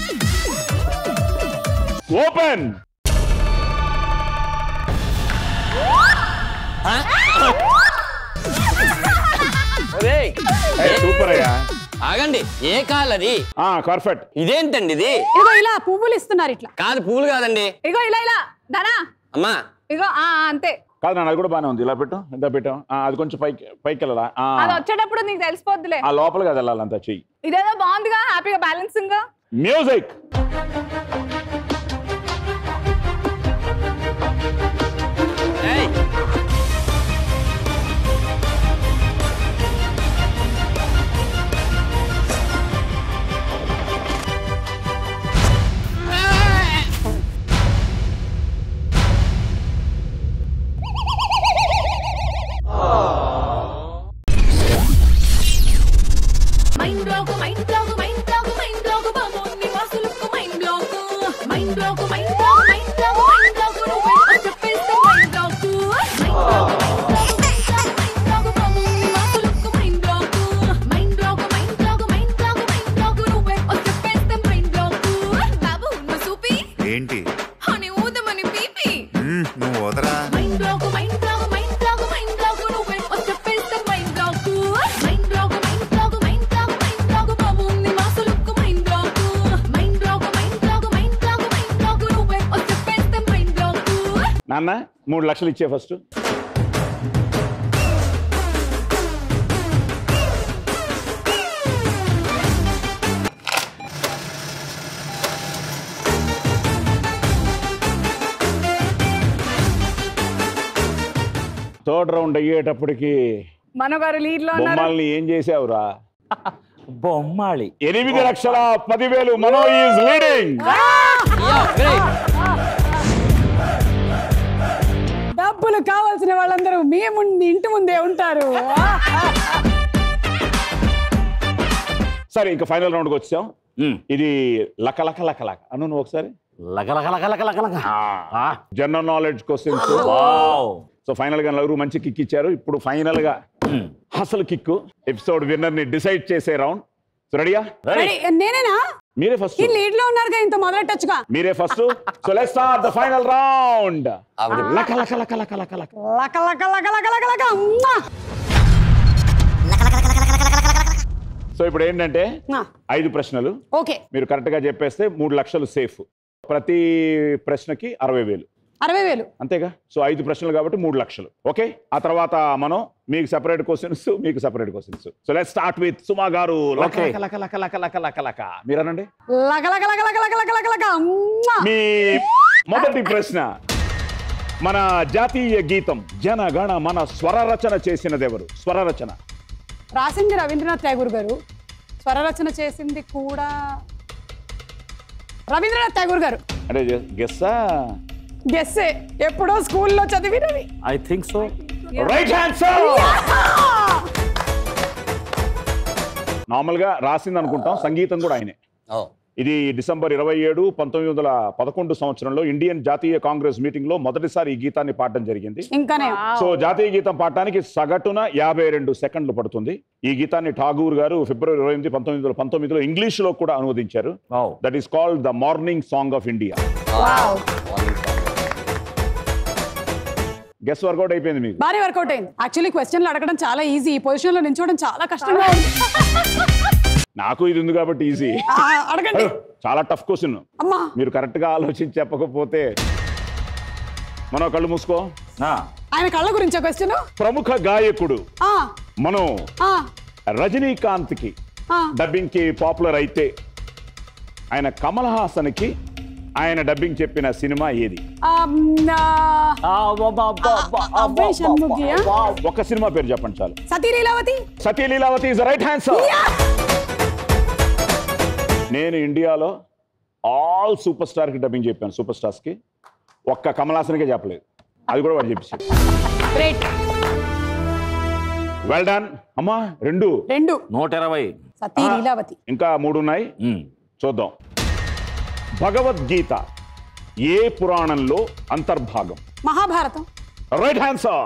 ఓపెన్ ఒరేయ్, సూపర్ అయ్యా ఆగండి ఏ కాల్ అది పర్ఫెక్ట్ ఇదేంటండి ఇది ఇదిగో ఇలా పువ్వులు ఇస్తున్నారు ఇట్లా కాదు పూలు కాదండి ఇగో ఇలా ఇలా ధనా అమ్మా ఇగో ఆ ఆ, అంతే కాదు నాన్న అది కూడా బాగానే ఉంది ఇలా పెట్టు ఎంత పెట్టాం ఆ, అది కొంచెం పైకి పైకి వెళ్ళాలా ఆ, అది వచ్చేటప్పుడు నీకు తెలిసిపోద్దిలే ఆ లోపలికి అది వెళ్ళాలంత చెయ్యి ఇదేదో బాగుందిగా హ్యాపీగా బ్యాలెన్సింగ్ గా మ్యూజిక్ ఏయ్, mind block mind block mind block mind block బాబోని వాసులకు mind block mind block mind block mind block mind block నువ్వే చెప్పేస్తా mind block mind block mind block mind block బాబోని వాసులకు mind block mind block mind block mind block mind block నువ్వే చెప్పేస్తా మైండ్ బ్లాక్ బాబు నువ్వు సూపి ఏంటి అని ఊదమని పీపి మ్మ్, నువ్వు వదరా mind block mind block mind block mind block నువ్వే చెప్పేస్తా mind block mind block mind block mind block mind block బాబు నీ మాసులకు mind block mind block mind block mind block mind block నువ్వే చెప్పేస్తా మైండ్ బ్లాక్ నాన్న మూడు లక్షలు ఇచ్చే ఫస్ట్ థర్డ్ రౌండ్ అయ్యేటప్పటికి మనగారు లీడ్ లో ఉన్నారు బొమ్మల్ని ఏం చేసావురా బొమ్మాళి ఎనిమిది లక్షల పదివేలు Mano is leading yeah, great. డబ్బులు కావాల్సిన వాళ్ళందరూ మీ ముందు ఇంటి ముందే ఉంటారు సరే ఇంకా ఫైనల్ రౌండ్కి వచ్చాం మ్మ్. ఇది లక లక లక లక అను నువ్వు ఒకసారి లగ లగ లగ లగ లగ లగ ఆ, general knowledge questions wow. So final గా నలుగురు మంచి కిక్ ఇచ్చారు ఇప్పుడు ఫైనల్ గా మ్మ్. అసలు కిక్ ఎపిసోడ్ విన్నర్ ని డిసైడ్ చేసే రౌండ్ సో రెడీయా రెడీ. రెడీ? నేనేనా మీరే ఫస్ట్ ఈ లీడ్ లో ఉన్నారుగా ఇంత మొదలెట్టచ్చుగా మీరే first so let's start the final round ఆవిడ లక లక లక లక లక లక లక లక లక లక లక లక ఉమ్మా. సో ఇప్పుడు ఏంటంటే ఆ, ఐదు ప్రశ్నలు ఓకే మీరు కరెక్ట్ గా చెప్పేస్తే మూడు లక్షలు సేఫ్ ప్రతి ప్రశ్నకి అరవై వేలు అరవై వేలు అంతేగా సో ఐదు ప్రశ్నలు కాబట్టి మూడు లక్షలు ఓకే ఆ తర్వాత మనం మీకు సెపరేట్ క్వశ్చన్స్ మీకు separate questions so let start with Suma garu లక Okay. లక లక లక లక లక లక మీరు అనండి లక లక లక లక లక లక లక లక ఉమ్మా. మీ మొదటి ప్రశ్న మన జాతీయ గీతం జనగణ మన స్వర రచన చేసినదెవరు స్వర రచన రాసింది రవీంద్రనాథ్ ఠాగూర్ గారు స్వర రచన చేసింది కూడా రవీంద్రనాథ్ ఠాగూర్ గారు అంటే గెస్సా గెస్సే ఎప్పుడో స్కూల్లో చదివినవి I think so right answer normal గా రాసింది అనుకుంటాం సంగీతం కూడా ఆయనే ఓ ఇది డిసెంబర్ ఇరవై ఏడు పంతొమ్మిది వందల పదకొండు సంవత్సరంలో ఇండియన్ జాతీయ కాంగ్రెస్ మీటింగ్ లో మొదటిసారి ఈ గీతాన్ని పాడడం జరిగింది ఇంకానే సో జాతీయ గీతం పాడటానికి సగటున యాభై రెండు సెకండ్లు పడుతుంది ఈ గీతాన్ని ఠాగూర్ గారు ఫిబ్రవరి ఇరవై ఎనిమిది పంతొమ్మిది వందల పంతొమ్మిదిలో ఇంగ్లీష్ లో కూడా అనువదించారు wow. That is called the morning song of India guess workout అయిపోయింది మీకు భారీ వర్కౌట్ అయింది యాక్చువల్లీ క్వశ్చన్లు అడగడం చాలా ఈజీ ఈ పొజిషన్ లో నిల్చోవడం చాలా కష్టంగా ఉంది నాకు ఇది ఉంది కాబట్టి ఈజీ ఆ, అడగండి చాలా టఫ్ క్వశ్చన్ అమ్మా మీరు కరెక్ట్ గా ఆలోచించి చెప్పకపోతే మనం కళ్ళు మూసుకో ఆ, ఆయన కళ్ళ గురించా క్వశ్చన్ ప్రముఖ గాయకుడు మనం రజనీకాంత్ కి డబ్బింగ్ కి పాపులర్ అయితే ఆయన కమల్ హాసన్ కి ఆయన డబ్బింగ్ చెప్పిన సినిమా ఏది ఆ, వా, వా, వా, వా, అవ్వే షణ్ముఖియా? ఒక సినిమా పేరు చెప్పండి చాలు Sati Leelavathi Sati Leelavathi is right answer నేను ఇండియాలో ఆల్ సూపర్ స్టార్ కి డబ్బింగ్ చెప్పాను సూపర్ స్టార్స్ కి ఒక్క కమల్ హాసన్కే చెప్పలేదు అది కూడా వాడు చెప్పేసి గ్రేట్ వెల్ డన్ అమ్మా రెండు రెండు నూట ఇరవై సతీ లీలావతి ఇంకా మూడు ఉన్నాయి ఉమ్. చూద్దాం భగవద్గీత ఏ పురాణంలో అంతర్భాగం మహాభారతం రైట్ ఆన్సర్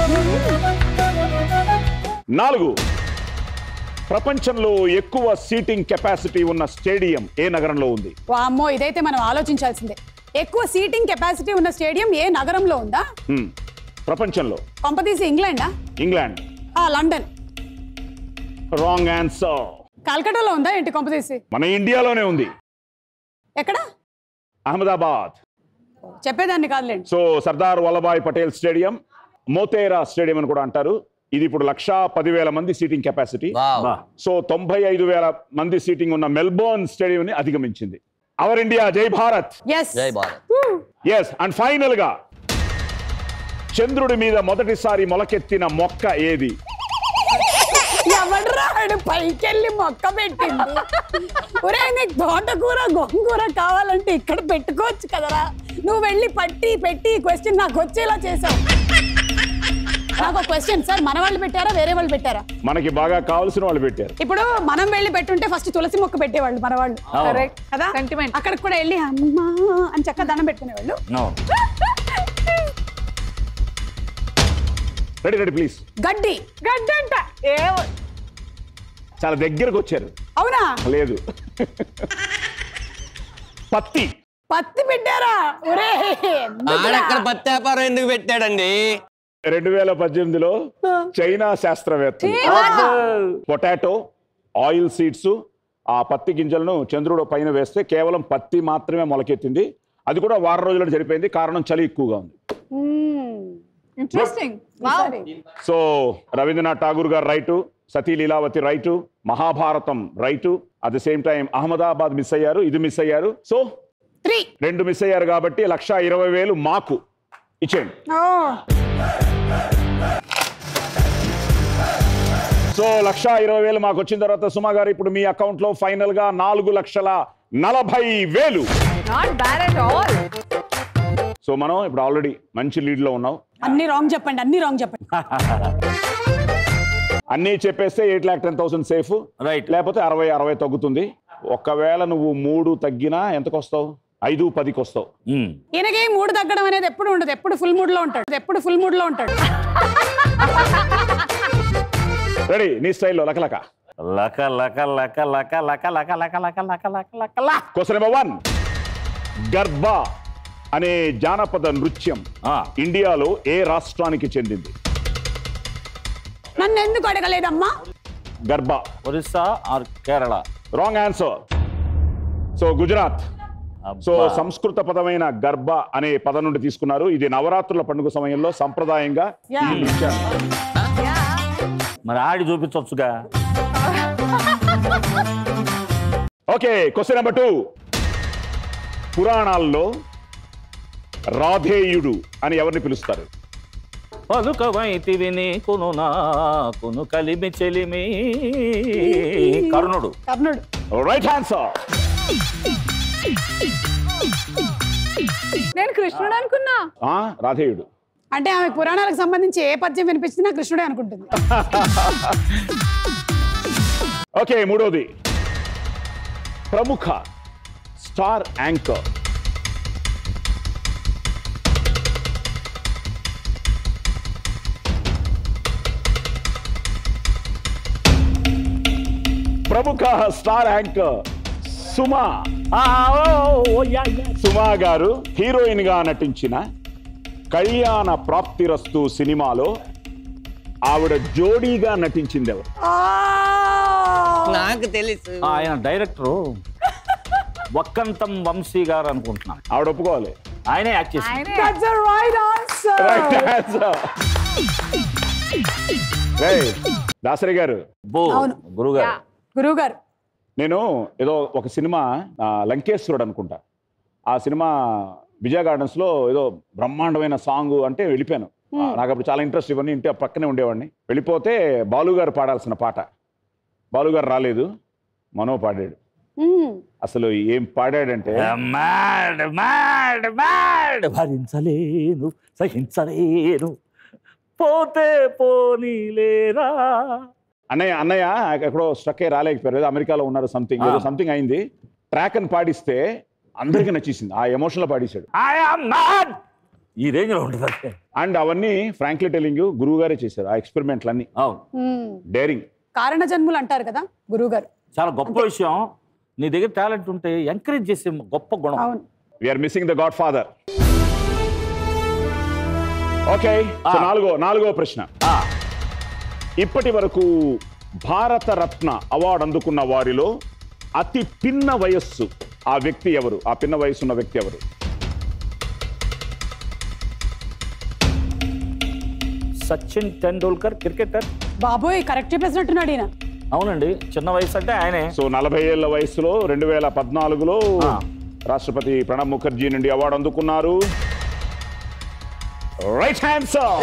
నాలుగు ప్రపంచంలో ఎక్కువ సీటింగ్ కెపాసిటీ ఉన్న స్టేడియం ఏ నగరంలో ఉంది వామ్మో ఇదైతే మనం ఆలోచించాల్సిందే ఎక్కువ సీటింగ్ కెపాసిటీ ఉన్న స్టేడియం ఏ నగరంలో ఉందా హ్మ్. ప్రపంచంలో కొంపతీసి ఇంగ్లాండా ఇంగ్లాండ్ ఆ, లండన్ రాంగ్ ఆన్సర్ కలకటాలో ఉందా ఏంటి కొంపతీసి మన ఇండియాలోనే ఉంది ఎక్కడ అహ్మదాబాద్ చెప్పేదాన్ని కాదులేండి so Sardar Vallabhbhai Patel stadium Motera stadium అని కూడా అంటారు ఇది ఇప్పుడు లక్షా పదివేల మంది సీటింగ్ కెపాసిటీ వావ్ సో తొంభై ఐదు వేల మంది సీటింగ్ ఉన్న మెల్బోర్న్ స్టేడియం ని అధిగమించింది అవర్ ఇండియా జై భారత్ ఎస్ జై భారత్ ఎస్ అండ్ ఫైనల్ గా చంద్రుడి మీద మొదటిసారి మొలకెత్తిన మొక్క ఏది ఎవడ్రాడు పైకెళ్ళి మొక్క పెట్టింది ఒరే నీకు తోటకూర గోంగూర కావాలంటే ఇక్కడ పెట్టుకోవచ్చు కదరా నువ్వు వెళ్ళి పట్టి పెట్టి క్వశ్చన్ నాకు వచ్చేలా చేసావు నాకు క్వశ్చన్ సార్ మన వాళ్ళు పెట్టారా వేరే వాళ్ళు పెట్టారా మనకి బాగా కావాల్సిన వాళ్ళు పెట్టారు ఇప్పుడు మనం వెళ్ళి పెట్టుంటే ఫస్ట్ తులసి మొక్క పెట్టేవాళ్ళు మన వాళ్ళు కరెక్ట్ కదా Sentiment. అక్కడికి కూడా వెళ్ళి అమ్మా అని చక్కగా దండం పెట్టుకునేవాళ్ళు No. రెడీ రెడీ ప్లీజ్ గడ్డి గడ్డంట ఏ చాలా దగ్గరకు వచ్చారు అవునా లేదు పత్తి పత్తి పెట్టారా ఒరే ఎందుకురా? ఆడక్కడ పత్తి వ్యాపారం ఎందుకు పెట్టాడండి రెండు వేల పద్దెనిమిదిలో చైనా శాస్త్రవేత్త పొటాటో ఆయిల్ సీడ్స్ ఆ పత్తి గింజలను చంద్రుడు పైన వేస్తే కేవలం పత్తి మాత్రమే మొలకెత్తింది అది కూడా వారం రోజుల్లో జరిపోయింది కారణం చలి ఎక్కువగా ఉంది మ్మ్. ఇంట్రెస్టింగ్ ఈసారి. So Rabindranath Tagore garu right Sati Leelavathi right Mahabharatam right at the same time Ahmedabad miss అయ్యారు ఇది మిస్ అయ్యారు సో త్రీ రెండు మిస్ అయ్యారు కాబట్టి లక్ష ఇరవై వేలు మాకు ఇచ్చేయండి ఓ సో లక్ష ఇరవై వేలు మాకు వచ్చిన తర్వాత సుమా గారు ఇప్పుడు మీ అకౌంట్ లో ఫైనల్ గా నాలుగు లక్షల నలభై వేలు not bad at all so మనం ఇప్పుడు ఆల్రెడీ మంచి లీడ్ లో ఉన్నాం అన్ని రాంగ్ చెప్పండి అన్ని రాంగ్ చెప్పండి అన్నీ చెప్పేస్తే eight lakh ten thousand safe right లేకపోతే అరవై అరవై తగ్గుతుంది ఒకవేళ నువ్వు మూడు తగ్గినా ఎంతకు వస్తావు ఐదు పదికి వస్తావు ఈయనకి మూడు తగ్గడం అనేది ఎప్పుడు ఉండదు ఎప్పుడు ఫుల్ మూడ్ లో ఉంటాడు ఎప్పుడు ఫుల్ మూడ్ లో ఉంటాడు రెడీ నీ స్టైల్లో లకలక లక లక లక లక లక లక లక లక లక లక లక లా. క్వశ్చన్ నెంబర్ వన్ గర్భ అనే జానపద నృత్యం ఆ. ఇండియాలో ఏ రాష్ట్రానికి చెందింది నన్ను ఎందుకు అడగలేదమ్మా గర్భ Orissa or Kerala wrong answer so Gujarat so అబ్బా. సంస్కృత పదమైన గర్భ అనే పదం నుండి తీసుకున్నారు ఇది నవరాత్రుల పండుగ సమయంలో సంప్రదాయంగా ఈ Yeah. నృత్యాన్ని మరి ఆడి చూపించవచ్చుగా ఓకే క్వశ్చన్ నెంబర్ టూ పురాణాల్లో రాధేయుడు అని ఎవరిని పిలుస్తారు పలుకవైతివి నీకును నాకును కలిమి చెలిమి కర్ణుడు కర్ణుడు రైట్ ఆన్సర్ నేను కృష్ణుడు అనుకున్నా రాధేయుడు అంటే ఆమె పురాణాలకు సంబంధించి ఏ పద్యం వినిపించినా కృష్ణుడే అనుకుంటుంది ఓకే మూడోది ప్రముఖ స్టార్ యాంకర్ ప్రముఖ స్టార్ యాంకర్ సుమా ఆ, ఓ, ఓ, యా, యా. సుమా గారు హీరోయిన్ గా నటించిన కళ్యాణ ప్రాప్తిరస్తు సినిమాలో ఆవిడ జోడీగా నటించింది ఎవరు నాకు తెలుసు ఆయన డైరెక్టరు వక్కంతం వంశీ గారు అనుకుంటున్నాను ఆవిడ ఒప్పుకోవాలి ఆయనే యాక్ట్ చేసి ఆయనే That's the right answer. Right answer రేయ్, దాసరి గారు బో అవును. గురుగారు Yeah. గురువు గారు నేను ఏదో ఒక సినిమా ఆ, లంకేశ్వరుడు అనుకుంటా ఆ సినిమా విజయ గార్డెన్స్ లో ఏదో బ్రహ్మాండమైన సాంగ్ అంటే వెళ్ళిపోయాను ఆ, నాకు అప్పుడు చాలా ఇంట్రెస్ట్ ఇవన్నీ ఇంటి పక్కనే ఉండేవాడిని వెళ్ళిపోతే బాలు గారు పాడాల్సిన పాట బాలు గారు రాలేదు మనో పాడాడు మ్మ్. అసలు ఏం పాడాడంటే మ్యాడ్ మ్యాడ్ మ్యాడ్ భరించలేను సహించలేను పోతే పోనీలేరా అన్నయ్య అన్నయ్య ఎక్కడో స్ట్రక్ అయ్యి రాలేకపోయారు ఏదో అమెరికాలో ఉన్నారు సంథింగ్ ఏదో సంథింగ్ అయింది ట్రాక్ అని పాడిస్తే అందరికీ నచ్చేసింది ఆ ఎమోషన్లో పాడేశాడు ఐ ఆమ్ నాట్ ఈ రేంజ్ లో ఉంటుంది అంటే అండ్ అవన్నీ ఫ్రాంక్లీ టెలింగ్ గురువు గారే చేశారు ఆ ఎక్స్పెరిమెంట్లన్నీ అవును మ్మ్. డేరింగ్ కారణ జన్ములు అంటారు కదా గురువు గారు చాలా గొప్ప విషయం నీ దగ్గర టాలెంట్ ఉంటే ఎంకరేజ్ చేసే గొప్ప గుణం అవును we're missing the god father okay so నాలుగో నాలుగో ప్రశ్న ఇప్పటి వరకు భారత రత్న అవార్డు అందుకున్న వారిలో అతి పిన్న వయస్సు ఆ వ్యక్తి ఎవరు ఆ పిన్న వయస్సు ఉన్న వ్యక్తి ఎవరు సచిన్ టెండూల్కర్ క్రికెటర్ బాబోయ్ కరెక్ట్ చెప్పేసినట్టున్నాడు ఈయన అవునండి చిన్న వయసు అంటే ఆయనే సో నలభై ఏళ్ల వయసులో రెండు వేల పద్నాలుగులో ఆ. రాష్ట్రపతి ప్రణబ్ ముఖర్జీ నుండి అవార్డు అందుకున్నారు right hand sir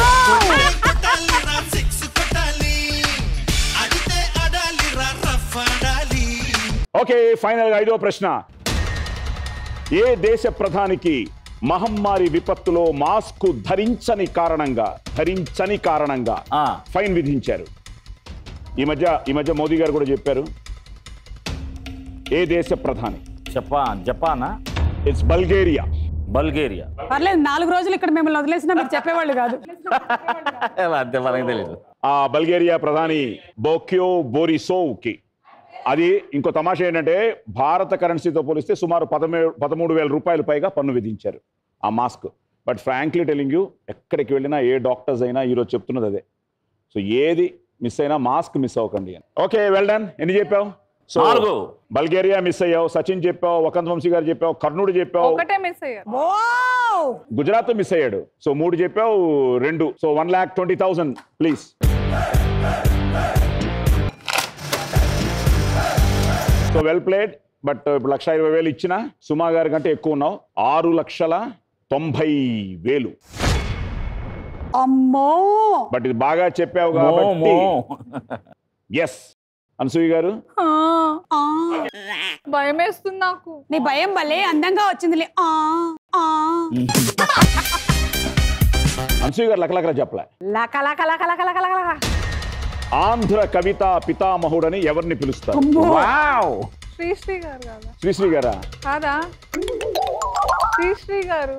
okay final గా ఐదో ప్రశ్న ఏ దేశ ప్రధానికి మహమ్మారి విపత్తులో మాస్క్ ధరించని కారణంగా ధరించని కారణంగా ఆ. ఫైన్ విధించారు ఈ మధ్య ఈ మధ్య మోదీ గారు కూడా చెప్పారు ఏ దేశ ప్రధాని జపాన్ జపానా ఇట్స్ బల్గేరియా బల్గేరియా పర్లేదు నాలుగు రోజులు ఇక్కడ మిమ్మల్ని వదిలేసినా మీరు చెప్పేవాళ్ళు కాదు అంతే మనకి తెలియదు ఆ బల్గేరియా ప్రధాని బోక్యో బోరిసోవ్ కి అది ఇంకో తమాషా ఏంటంటే భారత కరెన్సీతో పోలిస్తే సుమారు పదమే పదమూడు వేల రూపాయలు పైగా పన్ను విధించారు ఆ mask but frankly telling you ఎక్కడికి వెళ్ళినా ఏ డాక్టర్స్ అయినా ఈరోజు చెప్తున్నది అదే సో ఏది మిస్ అయినా మాస్క్ మిస్ అవ్వకండి అని ఓకే వెల్ డన్ ఎన్ని చెప్పావు సో నాలుగు. బల్గేరియా మిస్ అయ్యావు సచిన్ చెప్పావు వకంత్ వంశీ గారు చెప్పావు కర్ణుడు చెప్పావు ఒకటే మిస్ అయ్యారు వావ్! గుజరాత్ మిస్ అయ్యాడు సో మూడు చెప్పావు రెండు so one lakh twenty thousand please so well played but ఇప్పుడు లక్ష ఇరవై వేలు ఇచ్చిన సుమా గారి కంటే ఎక్కువ ఉన్నావు ఆరు లక్షల తొంభై వేలు అమ్మో బట్ ఇది బాగా చెప్పావు మో, కాబట్టి మో. ఎస్ అనసూయ గారు ఆ, ఆ, భయం వేస్తుంది నాకు నీ భయం భలే అందంగా వచ్చిందిలే ఆ ఆ అనసూయ గారు లకలకల చెప్పలే లక లక లక లక లక లక లక. ఆంధ్ర కవిత పితామహుడని ఎవరిని పిలుస్తారు వావ్ శ్రీశ్రీ గారు కాదా శ్రీశ్రీ గారా కాదా శ్రీశ్రీ గారు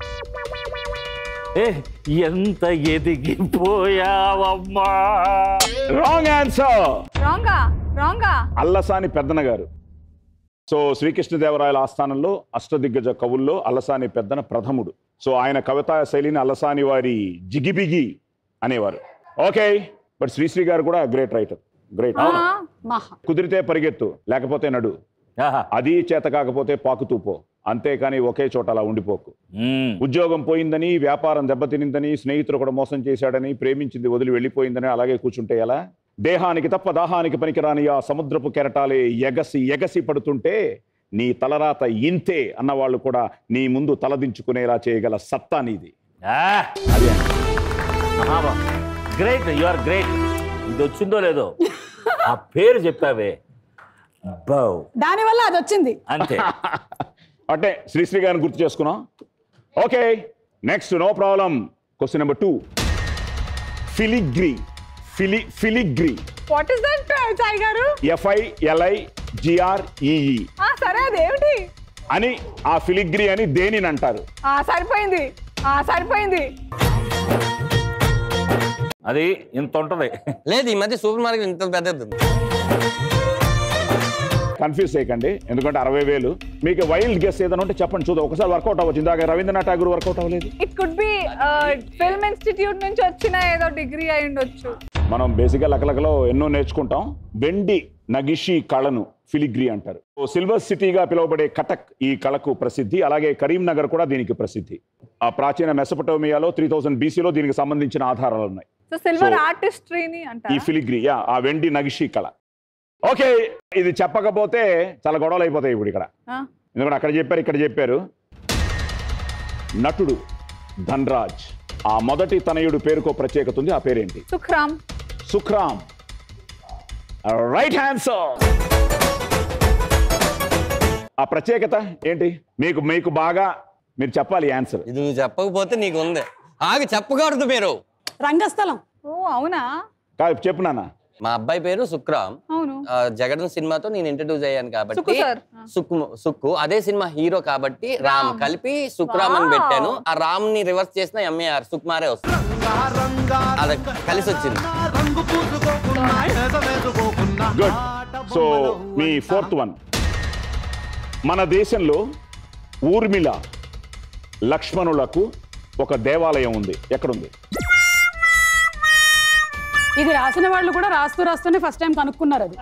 ఏ ఎంత ఎదిగిపోయావమ్మా రాంగ్ ఆన్సర్ రాంగా రాంగా అల్లసాని పెద్దన గారు సో శ్రీకృష్ణదేవరాయల ఆస్థానంలో అష్టదిగ్గజ కవుల్లో అల్లసాని పెద్దన ప్రథముడు సో ఆయన కవితా శైలిని అల్లసాని వారి జిగిబిగి అనేవారు ఓకే బట్ శ్రీశ్రీ గారు కూడా గ్రేట్ రైటర్ గ్రేట్ ఆ, మహా కుదిరితే పరిగెత్తు లేకపోతే నడు ఆహా. అది చేత కాకపోతే పాకుతూ పో అంతేకాని ఒకే చోట అలా ఉండిపోకు మ్మ్. ఉద్యోగం పోయిందని వ్యాపారం దెబ్బతినిందని స్నేహితుడు కూడా మోసం చేశాడని ప్రేమించింది వదిలి వెళ్ళిపోయిందని అలాగే కూర్చుంటే ఎలా దేహానికి తప్ప దాహానికి పనికిరాని ఆ సముద్రపు కెరటాలే ఎగసి ఎగసి పడుతుంటే నీ తలరాత ఇంతే అన్నవాళ్ళు కూడా నీ ముందు తలదించుకునేలా చేయగల సత్తా నీది ఆ, అదే గ్రేట్ యు ఆర్ గ్రేట్ ఇది వచ్చిందో లేదో ఆ పేరు చెప్పావే బౌ దానివల్ల అది వచ్చింది అంతే అంటే శ్రీశ్రీ గారిని గుర్తు చేసుకున్నాం okay next no problem question number two filigree ఫిలి filigree what is that Sai garu F I LI జిఆర్ఈఈ ఆ, సరే అదేమిటి అని ఆ ఫిలిగ్రీ అని దేనిని అంటారు ఆ సరిపోయింది ఆ సరిపోయింది అది ఇంత ఉంటది లేదు ఈ మధ్య సూపర్ మార్కెట్ ఇంత పెద్దది ఉంది. కన్ఫ్యూజ్ చేయకండి ఎందుకంటే అరవై వేలు మీకు వైల్డ్ గెస్ ఏదైనా ఉంటే చెప్పండి చూద్దాం ఒకసారి వర్కౌట్ అవ్వచ్చు ఇందాక రవీంద్రనాథ్ ఠాగూర్ వర్కౌట్ అవ్వలేదు it could be film institute నుంచి వచ్చిన ఏదో డిగ్రీ అయి ఉండొచ్చు మనం బేసిక్గా లకలకలో ఎన్నో నేర్చుకుంటాం వెండి నగిషి కళను ఫిలిగ్రీ అంటారు ఓ సిల్వర్ సిటీగా పిలువబడే కటక్ ఈ కళకు ప్రసిద్ధి అలాగే కరీంనగర్ కూడా దీనికి ప్రసిద్ధి ఆ ప్రాచీన మెసపటోమియాలో త్రీ థౌసండ్ బీసీలో దీనికి సంబంధించిన ఆధారాలు ఉన్నాయి సో సిల్వర్ So, ఆర్టిస్ట్రీని ఈ అంటారా ఫిలిగ్రీ యా ఆ వెండి నగిషి కళ ఓకే ఇది చెప్పకపోతే చాలా గొడవలు అయిపోతాయి ఇప్పుడు ఇక్కడ ఆ, ఎందుకంటే అక్కడ చెప్పారు ఇక్కడ చెప్పారు నటుడు ధన్రాజ్ ఆ మొదటి తనయుడు పేరుకో ప్రత్యేకత ఉంది ఆ పేరేంటి సుఖ్రామ్ సుఖ్రామ్ రైట్ హ్యాండ్సర్ ఆ ప్రత్యేకత ఏంటి మీకు మీకు బాగా మీరు చెప్పాలి ఆన్సర్ ఇది నువ్వు చెప్పకపోతే నీకు ఉంది ఆగి చెప్పకూడదు మీరు రంగస్థలం ఓ అవునా కాదు చెప్పు నాన్న మా అబ్బాయి పేరు సుక్రామ్ అవును ఆ, జగడం సినిమాతో నేను ఇంట్రడ్యూస్ అయ్యాను సుక్కు కాబట్టి సార్. సుక్కు సుక్కు అదే సినిమా హీరో కాబట్టి రామ్ కలిపి సుక్రామ్ అని Wow. పెట్టాను ఆ రామ్ ని రివర్స్ చేసిన ఎంఏఆర్ సుకుమారే వస్తుంది అది కలిసి వచ్చింది రంగు పూసుకోకున్నా వేసుకోకున్నా గుడ్ సో మీ ఫోర్త్ వన్ మన దేశంలో ఊర్మిళ లక్ష్మణులకు ఒక దేవాలయం ఉంది ఎక్కడుంది ఇది రాసిన వాళ్ళు కూడా రాస్తూ రాస్తూనే ఫస్ట్ టైం కనుక్కున్నారు అది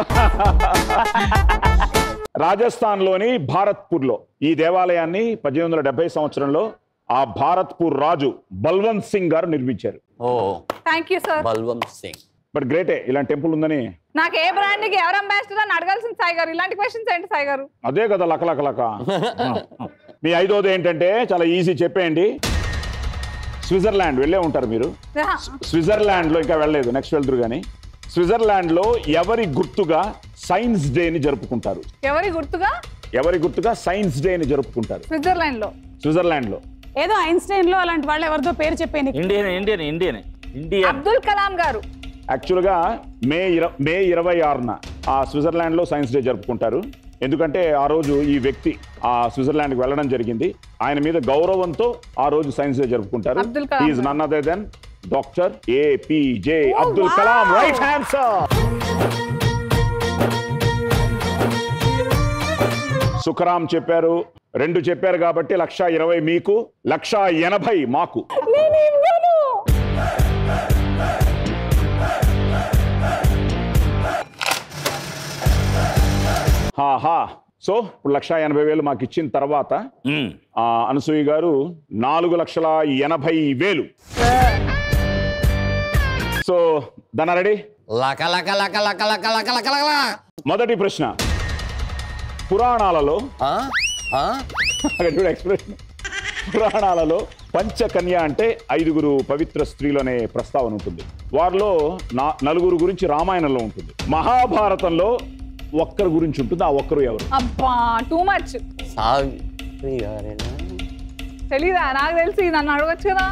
రాజస్థాన్లోని భారత్పూర్లో ఈ దేవాలయాన్ని పద్దెనిమిది వందల డెబ్బై సంవత్సరంలో ఆ భారత్పూర్ రాజు బల్వంత్ సింగ్ గారు నిర్మించారు oh thank you sir Balwant Singh but గ్రేటే ఇలాంటి టెంపుల్ ఉందని నాకు ఏ బ్రాండ్ కి ఎవరు అంబాసిడర్ అని అడగాల్సింది సాయి గారు ఇలాంటి క్వశ్చన్స్ ఏంటి సాయి గారు అదే కదా లక లక లక మీ ఐదోది ఏంటంటే చాలా ఈజీ చెప్పేయండి స్విట్జర్లాండ్ వెళ్ళే ఉంటారు మీరు ఆహా. స్విట్జర్లాండ్ లో ఇంకా వెళ్ళలేదు నెక్స్ట్ వెళ్తురు కానీ స్విట్జర్లాండ్ లో ఎవరి గుర్తుగా సైన్స్ డేని జరుపుకుంటారు ఎవరి గుర్తుగా ఎవరి గుర్తుగా సైన్స్ డేని జరుపుకుంటారు స్విట్జర్లాండ్ లో స్విట్జర్లాండ్ లో ఏదో ఐన్స్టైన్ లో అలాంటి వాళ్ళు ఎవరిదో పేరు చెప్పేది Indian Indian Indian Indian Abdul Kalam garu యాక్చువల్గా మే ఇర మే ఇరవై ఆరున ఆ స్విట్జర్లాండ్ లో సైన్స్ డే జరుపుకుంటారు ఎందుకంటే ఆ రోజు ఈ వ్యక్తి ఆ స్విట్జర్లాండ్కి వెళ్ళడం జరిగింది ఆయన మీద గౌరవంతో ఆ రోజు సైన్స్ డే జరుపుకుంటారు Abdul Kalam is garu. None other than doctor APJ Abdul wow. Kalam right answer Sukhram చెప్పారు రెండు చెప్పారు కాబట్టి లక్ష ఇరవై మీకు లక్ష ఎనభై మాకు నేను ఇవ్వను హాహా సో ఇప్పుడు లక్ష ఎనభై వేలు మాకు ఇచ్చిన తర్వాత మ్మ్. ఆ అనసూయ గారు నాలుగు లక్షల ఎనభై వేలు సో దాని రెడీ లక లక లక లక లక లక లక లక మొదటి ప్రశ్న పురాణాలలో ఆ? ఆ? అక్కడ చూడు ఎక్స్ప్రెషన్ పురాణాలలో పంచకన్య అంటే ఐదుగురు పవిత్ర స్త్రీలు అనే ప్రస్తావన ఉంటుంది వారిలో నా నలుగురు గురించి రామాయణంలో ఉంటుంది మహాభారతంలో ఒక్కరి గురించి ఉంటుంది ఆ ఒక్కరు ఎవరు అబ్బా టూ మచ్ సావిత్రి గారేనా తెలీదా నాకు తెలిసి నన్ను అడగచ్చు కదా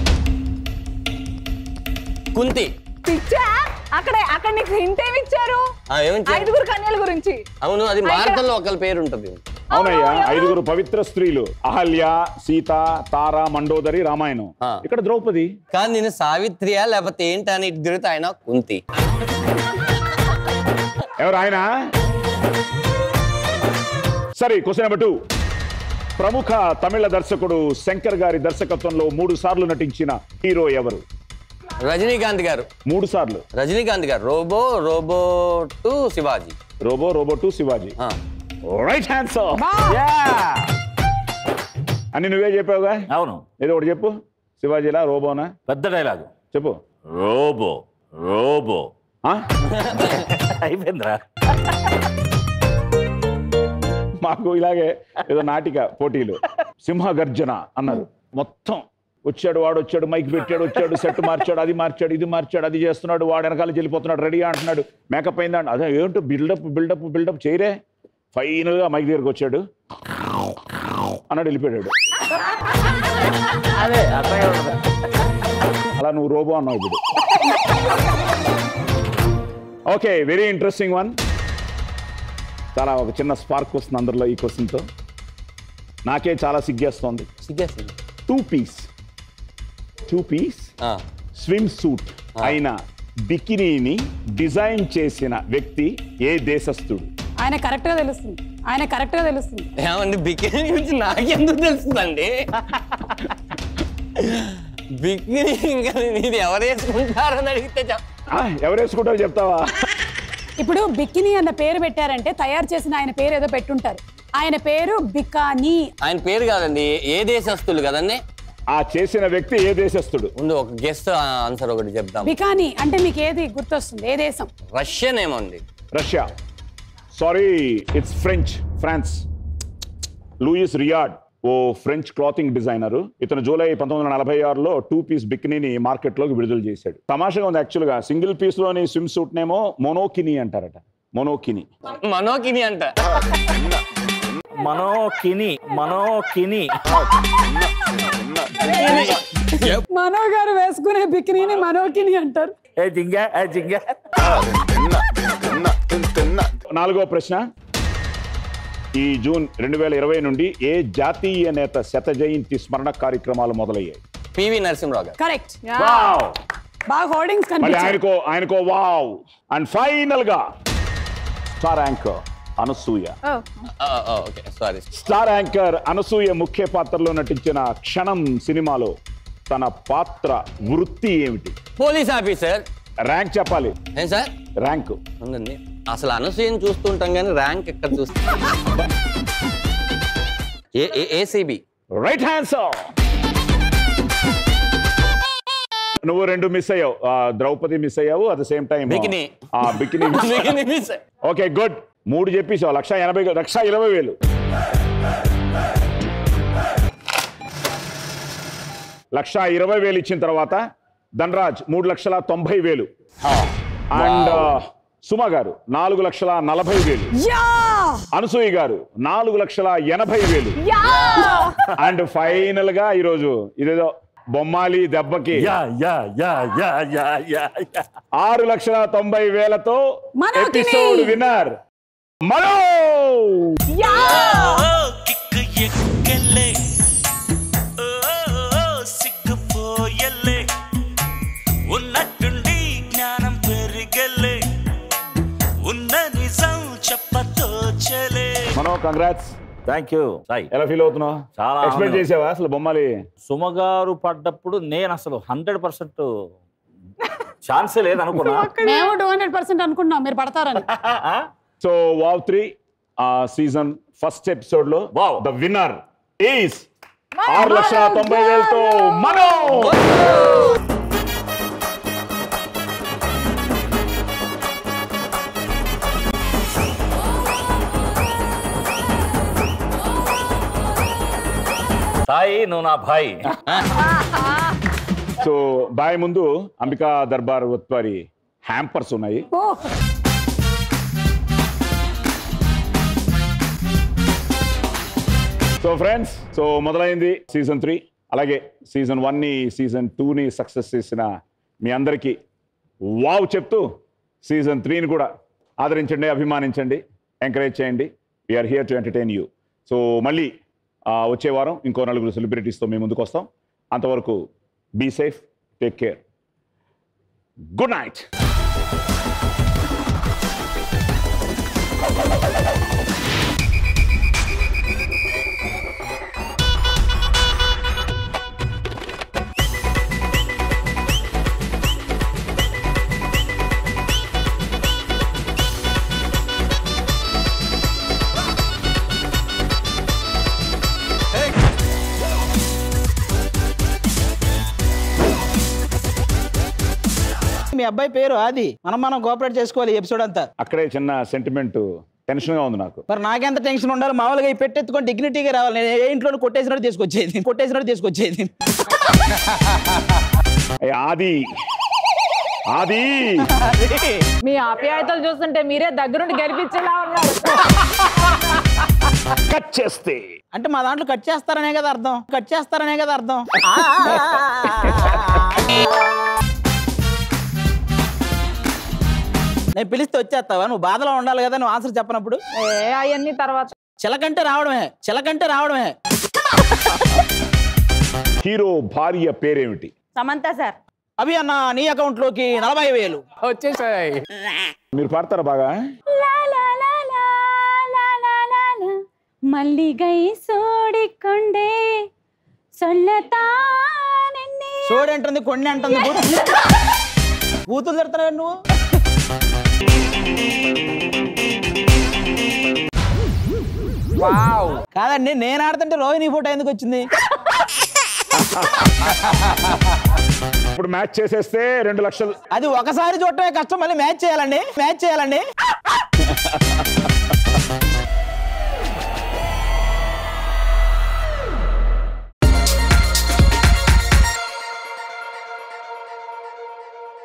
కుంతి పిచ్చా అక్కడ అక్కడ నీకు హింట్ ఏమి ఇచ్చారు ఆ, ఏమిచ్చారు? ఐదుగురు కన్యల గురించి అవును అది ఇక్కడ- భారతంలో ఒకరి పేరు ఉంటుంది అవునయ్యా అవును, ఎవరు? ఐదుగురు పవిత్ర స్త్రీలు అహల్య సీత తార మండోదరి రామాయణం ఆ. ఇక్కడ ద్రౌపది కానీ నేను సావిత్రియా లేకపోతే ఏంటి అని ఇటు తిరుగుతా ఆయన కుంతి ఎవరు ఆయన సరే క్వశ్చన్ నెంబర్ టూ ప్రముఖ తమిళ దర్శకుడు శంకర్ గారి దర్శకత్వంలో మూడు సార్లు నటించిన హీరో ఎవరు రజనీకాంత్ గారు మూడు సార్లు Rajinikanth garu Robo Robo two Shivaji Robo Robo two Shivaji ఆ. రైట్ ఆన్సర్ అని నువ్వే చెప్పావుగా అవును ఏదో ఒకటి చెప్పు శివాజీలా రోబోనా పెద్ద డైలాగు చెప్పు రోబో రోబో ఆ? అయిపోయిందిరా మాకు ఇలాగే ఏదో నాటిక పోటీలు సింహ గర్జన అన్నారు మొత్తం వచ్చాడు వాడు వచ్చాడు మైక్ పెట్టాడు వచ్చాడు సెట్ మార్చాడు అది మార్చాడు ఇది మార్చాడు అది చేస్తున్నాడు వాడు వెనకాల వెళ్ళిపోతున్నాడు రెడీ అంటున్నాడు మేకప్ అయిందా అదే ఏంటో బిల్డప్ బిల్డప్ బిల్డప్ చేయరే ఫైనల్గా మైక్ దగ్గరికి వచ్చాడు అన్నాడు వెళ్ళిపోయాడు అదే అట్లాగే ఉంటుంది అలా నువ్వు రోబో అన్నావు ఇప్పుడు ఓకే వెరీ ఇంట్రెస్టింగ్ వన్ చాలా ఒక చిన్న స్పార్క్ వస్తుంది అందరిలో ఈ క్వశ్చన్తో నాకే చాలా సిగ్గేస్తోంది సిగ్గేసింది టూ పీస్ టూ పీస్ ఆ. స్విమ్ సూట్ అయిన బికినీని డిజైన్ చేసిన వ్యక్తి ఏ దేశస్థుడు ఆయన కరెక్ట్ గా తెలుస్తుంది ఆయన కరెక్ట్ గా తెలుస్తుంది ఏమండి బికినీ గురించి నాకెందుకు తెలుస్తుందండి బికినీ ఇంకా ఇది ఎవరు వేసుకుంటారని అడిగితే చెప్ ఆ, ఎవరు వేసుకుంటారో చెప్తావా ఇప్పుడు బికినీ అన్న పేరు పెట్టారంటే తయారు చేసిన ఆయన పేరు ఏదో పెట్టుంటారు ఆయన పేరు బికానీ ఆయన పేరు కాదండి ఏ దేశస్తులు కదండి ఆ చేసిన వ్యక్తి ఏ దేశస్థుడు ముందు ఒక గెస్ట్ ఆన్సర్ ఒకటి చెప్దాం బికానీ అంటే మీకు ఏది గుర్తొస్తుంది ఏ దేశం రష్యన్ ఏమో అండి Russia sorry it's French France Louis Reard ఓ ఫ్రెంచ్ క్లాతింగ్ డిజైనర్ ఇతను జూలై పంతొమ్మిది వందల నలభై ఆరులో టూ పీస్ బిక్నీని మార్కెట్లోకి విడుదల చేశాడు తమాషగా ఉంది యాక్చువల్గా సింగిల్ పీస్ లోని స్విమ్ సూట్ నేమో మోనోకిని అంటారట మోనోకిని మనోకిని అంట మనో కిని మనో కిని మనో గారు వేసుకునే బికినీని మనోకిని అంటారు ఏ జింగ ఏ జింగ నాలుగో ప్రశ్న ఈ జూన్ రెండు వేల ఇరవై నుండి ఏ జాతీయ నేత శత జయంతి స్మరణ కార్యక్రమాలు మొదలయ్యాయి పివి నరసింహరావు గారు కరెక్ట్ వావ్ బాగా హోర్డింగ్స్ మళ్ళీ కనిపించాయి ఆయనకో ఆయనకో వావ్ అండ్ ఫైనల్ గా star anchor Anasuya okay sorry star anchor Anasuya ముఖ్య పాత్రలో నటించిన క్షణం సినిమాలో తన పాత్ర వృత్తి ఏమిటి పోలీస్ ఆఫీసర్ ర్యాంక్ చెప్పాలి ఏం సార్ ర్యాంక్ ఉందండి అసలు అనసూయని చూస్తుంటాం కానీ ర్యాంక్ ఎక్కడ చూస్తాం ఏసీబీ రైట్ హ్యాండ్సర్ నువ్వు రెండు మిస్ అయ్యావు ఆ, ద్రౌపది మిస్ అయ్యావు at the same time bikini. Bikini okay good మూడు చెప్పేసావు లక్ష ఎనభై లక్ష ఇరవై వేలు లక్ష ఇరవై వేలు ఇచ్చిన తర్వాత ధనరాజ్ మూడు లక్షల తొంభై వేలు అండ్ సుమ గారు నాలుగు లక్షల నలభై వేలు యా అనసూయ గారు నాలుగు లక్షల ఎనభై వేలు అండ్ ఫైనల్ గా ఈరోజు ఇదేదో బొమ్మాలి దెబ్బకి yeah yeah yeah yeah yeah yeah yeah ఆరు లక్షల తొంభై వేలతో మనోతిని. ఎపిసోడ్ విన్నర్ మనో కిక్కు ఎక్కలే ఓ, ఓ, సిగ్గుపోయలే ఉన్నట్టుండి జ్ఞానం పెరిగలే ఉన్న నిజం చెప్పతోచలే Mano congrats thank you Sai ఎలా ఫీల్ అవుతున్నావు చాలా ఎక్స్పెక్ట్ ఆనందం. చేసావా అసలు బొమ్మాలి సుమగారు పడ్డప్పుడు నేను అసలు హండ్రెడ్ పర్సెంట్ ఛాన్సే లేదు అనుకున్నా మేము టూ హండ్రెడ్ పర్సెంట్ అనుకున్నాం మీరు పడతారని so wow three season first episode లో Wow. ద విన్నర్ ఈస్ ఆరు లక్షల తొంభై వేలతో మనో సాయి నువ్వు నా భాయ్ సో బాయ్ ముందు అంబికా దర్బార్ వారి హ్యాంపర్స్ ఉన్నాయి ఓ సో ఫ్రెండ్స్ సో మొదలైంది సీజన్ త్రీ అలాగే సీజన్ వన్ని సీజన్ టూని సక్సెస్ చేసిన మీ అందరికీ వావ్ చెప్తూ సీజన్ త్రీని కూడా ఆదరించండి అభిమానించండి ఎంకరేజ్ చేయండి we're here to entertain you so మళ్ళీ ఆ, వచ్చే వారం ఇంకో నలుగురు సెలబ్రిటీస్తో మేము ముందుకు వస్తాం అంతవరకు be safe take care good night మీ అబ్బాయి పేరు ఆది మనం మనం కోఆపరేట్ చేసుకోవాలి ఈ ఎపిసోడ్ అంతా అక్కడే చిన్న సెంటిమెంట్ టెన్షన్గా ఉంది నాకు మరి నాకెంత టెన్షన్ ఉండాలి మామూలుగా ఈ పెట్టెత్తుకొని డిగ్నిటీగా రావాలి నేను ఏ ఇంట్లో కొట్టేసినట్టు తీసుకొచ్చేది కొట్టేసినట్టు తీసుకొచ్చేది ఏ, ఆది ఆది మీ ఆప్యాయతలు చూస్తుంటే మీరే దగ్గరుండి గెలిపించేలా ఉన్నారు కట్ చేస్తే అంటే మా దాంట్లో కట్ చేస్తారనే కదా అర్థం కట్ చేస్తారనే కదా అర్థం నేను పిలిస్తే వచ్చేస్తావా నువ్వు బాధలో ఉండాలి కదా నువ్వు ఆన్సర్ చెప్పనప్పుడు ఏ అవన్నీ తర్వాత చిలకంటే రావడమే చిలకంటే రావడమే హీరో భార్య పేరేమిటి సమంత సార్ అవి అన్న నీ అకౌంట్ లోకి నలభై వేలు వచ్చేసాయి మీరు పాడతారా బాగా మల్లిగై సోడికొండే సొల్లతానెన్నే సోడి అంటుంది కొన్ని అంటుంది కూతురు తిడతావు నువ్వు వావ్ కాదండి నేను ఆడుతుంటే రోహిణి ఫోటో ఎందుకు వచ్చింది ఇప్పుడు మ్యాచ్ చేసేస్తే రెండు లక్షలు అది ఒకసారి చూడటమే కష్టం మళ్ళీ మ్యాచ్ చేయాలండి మ్యాచ్ చేయాలండి